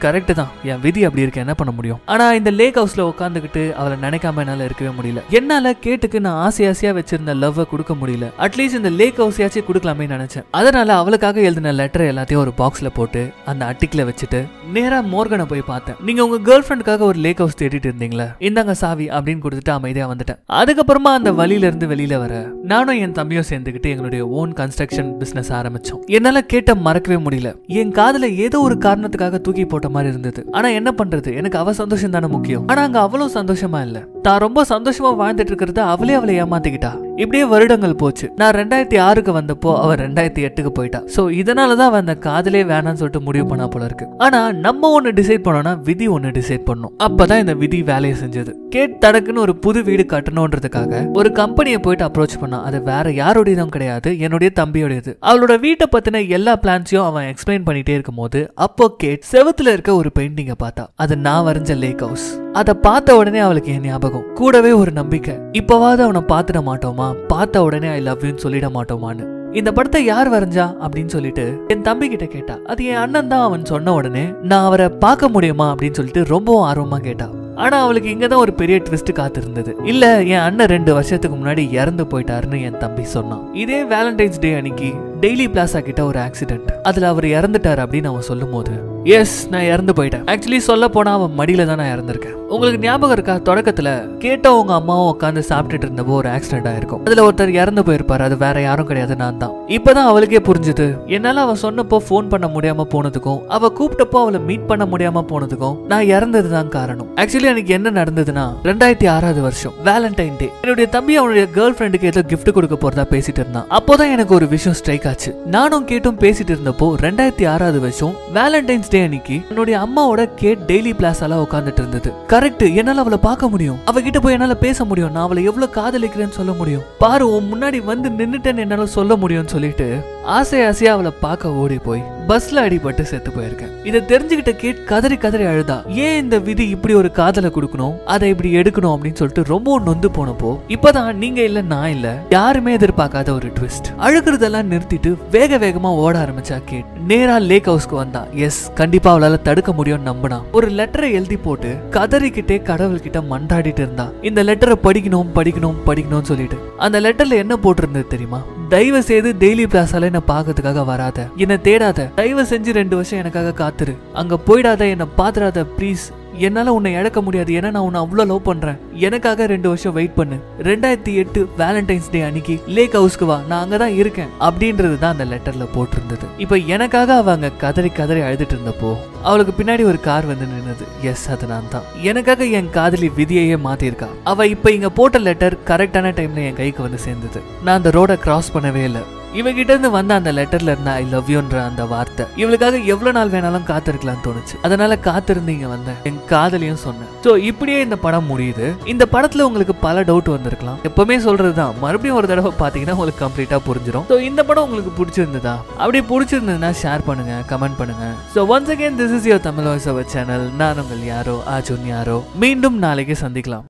கரெக்ட் தான் என் விதி அப்படி இருக்கு என்ன பண்ண முடியும் ஆனா இந்த லேக் ஹவுஸ்ல உட்காந்துக்கிட்டு அவளை நினைக்காம என்னால இருக்கவே முடியல என்னால கேட்டுக்கு நான் ஆசை ஆசையா வச்சிருந்த லவ்வை கொடுக்க முடியல அட்லீஸ்ட் இந்த லேக் ஹவுஸையாச்சும் கொடுக்கலாமே நினைச்சேன் அதனால அவளுக்காக எழுதின லெட்டர் எல்லாத்தையும் ஒரு பாக்ஸ்ல போட்டு அந்த அட்டிக்கில வச்சுட்டு நேரா மோர்கனை போய் பார்த்தேன் நீங்க உங்க கேர்ள் ஃப்ரெண்டுக்காக ஒரு லேக் ஹவுஸ் தேடிட்டு இருந்தீங்களா இந்தாங்க சாவி அப்படின்னு கொடுத்துட்டு அமைதியா வந்துட்டேன் அதுக்கப்புறமா அந்த வழியில இருந்து வெளியில வர நானும் என் தம்பியும் சேர்ந்துக்கிட்டு எங்களுடைய ஓன் கன்ஸ்ட்ரக்ஷன் பிசினஸ் ஆரம்பிச்சோம் என்னால கேட்ட மறக்கவே முடியல என் காதுல ஏதோ ஒரு காரணத்துக்காக தூக்கி போட்ட மாதிரி இருந்தது ஆனா என்ன பண்றது எனக்கு அவ சந்தோஷம் தானே முக்கியம் ஆனா அங்க அவ்வளவு சந்தோஷமா இல்ல தான் ரொம்ப சந்தோஷமா வாழ்ந்துட்டு இருக்கிறத அவளே அவளை ஏமாத்திக்கிட்டா இப்படியே வருடங்கள் போச்சு நான் ரெண்டாயிரத்தி ஆறுக்கு வந்தப்போ அவ ரெண்டாயிரத்தி எட்டுக்கு போயிட்டா சோ இதனாலதான் அவ அந்த காதலே வேணாம்னு சொல்லிட்டு முடிவு பண்ணா போல இருக்கு ஆனா நம்ம ஒண்ணு டிசைட் பண்ணோம்னா விதி ஒண்ணு டிசைட் பண்ணும் அப்பதான் இந்த விதி வேலையை செஞ்சது கேட் தடக்குன்னு ஒரு புது வீடு கட்டணுன்றதுக்காக ஒரு கம்பெனியை போயிட்டு அப்ரோச் பண்ணா அது வேற யாரோடையதும் கிடையாது என்னுடைய தம்பியோடையது அவளோட வீட்டை பத்தின எல்லா பிளான்ஸையும் அவன் எக்ஸ்பிளைன் பண்ணிட்டே இருக்கும் போது அப்போ கேட் செவத்துல இருக்க ஒரு பெயிண்டிங்கை பார்த்தா அது நான் வரைஞ்ச லேக் ஹவுஸ் அதை பார்த்த உடனே அவளுக்கு என் ஞாபகம் கூடவே ஒரு நம்பிக்கை இப்பவாவது அவனை பார்த்துட மாட்டோமா பார்த்த உடனே ஐ லவ் யூன்னு சொல்லிட மாட்டோமான்னு இந்த படத்தை யார் வரைஞ்சா அப்படின்னு சொல்லிட்டு என் தம்பி கிட்ட கேட்டா அது என் அண்ணன் தான் அவன் சொன்ன உடனே நான் அவரை பார்க்க முடியுமா அப்படின்னு சொல்லிட்டு ரொம்பவும் ஆர்வமா கேட்டா ஆனா அவளுக்கு இங்கதான் ஒரு பெரிய ட்விஸ்ட் காத்திருந்தது இல்ல என் அண்ணன் ரெண்டு வருஷத்துக்கு முன்னாடி இறந்து போயிட்டாருன்னு என் தம்பி சொன்னான் இதே வேலண்டைன்ஸ் டே அன்னைக்கு டெய்லி பிளாசா கிட்ட ஒரு ஆக்சிடென்ட் அதுல அவர் இறந்துட்டார் அப்படின்னு அவன் சொல்லும் போது எஸ் நான் இறந்து போயிட்டேன் ஆக்சுவலி சொல்ல போனா அவன் மடியில தான் நான் இறந்திருக்கேன் உங்களுக்கு ஞாபகம் இருக்கா தொடக்கத்துல கேட்ட உங்க அம்மாவும் உட்காந்து சாப்பிட்டுட்டு இருந்தப்போ ஒரு ஆக்சிடென்ட் ஆயிருக்கும் அதுல ஒருத்தர் இறந்து போயிருப்பாரு அது வேற யாரும் கிடையாது நான் தான் இப்பதான் அவளுக்கே புரிஞ்சுது என்னால அவ சொன்னப்போ ஃபோன் பண்ண முடியாம போனதுக்கும் அவ கூப்பிட்டப்போ அவளை மீட் பண்ண முடியாம போனதுக்கும் நான் இறந்ததுதான் காரணம் ஆக்சுவலி எனக்கு என்ன நடந்ததுன்னா ரெண்டாயிரத்தி ஆறாவது வருஷம் வேலண்டைன் டே என்னுடைய தம்பி அவனுடைய கேர்ள் ஃப்ரெண்டுக்கு ஏதோ gift கொடுக்க போறதா பேசிட்டு இருந்தான் அப்போதான் எனக்கு ஒரு விஷயம் ஸ்ட்ரைக் ஆச்சு நானும் கேட்டும் பேசிட்டு இருந்தப்போ ரெண்டாயிரத்தி ஆறாவது வருஷம் வேலண்டைன்ஸ் டே அன்னைக்கு என்னுடைய அம்மாவோட கேட் டெய்லி பிளாஸால உட்காந்துட்டு இருந்தது கரெக்ட் என்னால அவளை பார்க்க முடியும் அவகிட்ட போய் என்னால பேச முடியும் நான் அவளை எவ்வளவு காதலிக்கிறேன்னு சொல்ல முடியும் பாரு உன் முன்னாடி வந்து நின்னுட்டேன்னு என்னால சொல்ல முடியும்னு சொல்லிட்டு ஆசை ஆசையா அவளை பார்க்க ஓடி போய் பஸ்ல அடிபட்டு செத்து போயிருக்கேன் இதை தெரிஞ்சுக்கிட்ட கேட் கதறி கதறி அழுதா ஏன் இந்த விதி இப்படி ஒரு காதலை கொடுக்கணும் அதை இப்படி எடுக்கணும் அப்படின்னு சொல்லிட்டு ரொம்ப நொந்து போனப்போ இப்பதான் நீங்க இல்ல நான் இல்ல யாருமே எதிர்பார்க்காத ஒரு ட்விஸ்ட் அழுகிறதெல்லாம் நிறுத்திட்டு வேக வேகமா ஓட ஆரம்பிச்சா கேட் நேரா லேக் ஹவுஸ்க்கு வந்தா எஸ் கண்டிப்பா அவளால தடுக்க முடியும்னு நம்பினா ஒரு லெட்டரை எழுதி போட்டு கதறிக்கிட்டே கடவுள்கிட்ட மன்றாடிட்டு இருந்தா இந்த லெட்டரை படிக்கணும் படிக்கணும் படிக்கணும்னு சொல்லிட்டு அந்த லெட்டர்ல என்ன போட்டிருந்தது தெரியுமா தயவு செய்து டெய்லி பிளாஸால என்ன பார்க்கறதுக்காக வராத என்ன தேடாத தயவு செஞ்சு ரெண்டு வருஷம் எனக்காக காத்துரு அங்க போயிடாத என்ன பாத்துறாத ப்ளீஸ் என்னால உன்னை இழக்க முடியாது ஏன்னா நான் உன்னை அவ்வளவு லவ் பண்றேன் எனக்காக ரெண்டு வருஷம் வெயிட் பண்ணு ரெண்டாயிரத்தி எட்டு வேலண்டைன்ஸ் டே அன்னைக்கு லேக் ஹவுஸ்க்கு வா நான் அங்கதான் இருக்கேன் அப்படின்றது தான் அந்த லெட்டர்ல போட்டிருந்தது இப்ப எனக்காக அவ அங்க கதறி கதறி அழுதுட்டு இருந்தப்போ அவளுக்கு பின்னாடி ஒரு கார் வந்து நின்னது எஸ் அது நான் தான் எனக்காக என் காதலி விதியையே மாத்திருக்கா அவ இப்ப இங்க போட்ட லெட்டர் கரெக்டான டைம்ல என் கைக்கு வந்து சேர்ந்தது நான் அந்த ரோட கிராஸ் பண்ணவே இல்லை இவகிட்ட இருந்து வந்த அந்த லெட்டர்ல இருந்த ஐ லவ் யூன்ற அந்த வார்த்தை இவளுக்காக எவ்வளவு நாள் வேணாலும் காத்திருக்கலாம்னு தோணுச்சு அதனால காத்திருந்து இங்க வந்தேன் என் காதலியும் சொன்னேன் சோ இப்படியே இந்த படம் முடியுது இந்த படத்துல உங்களுக்கு பல டவுட் வந்திருக்கலாம் எப்பவுமே சொல்றதுதான் மறுபடியும் ஒரு தடவை பாத்தீங்கன்னா உங்களுக்கு கம்ப்ளீட்டா புரிஞ்சிடும் சோ இந்த படம் உங்களுக்கு பிடிச்சிருந்ததா அப்படி பிடிச்சிருந்ததுன்னா ஷேர் பண்ணுங்க கமெண்ட் பண்ணுங்க so once again this is your Tamil voice our channel நான் உங்கள் யாரோ அர்ஜுன் யாரோ மீண்டும் நாளைக்கு சந்திக்கலாம்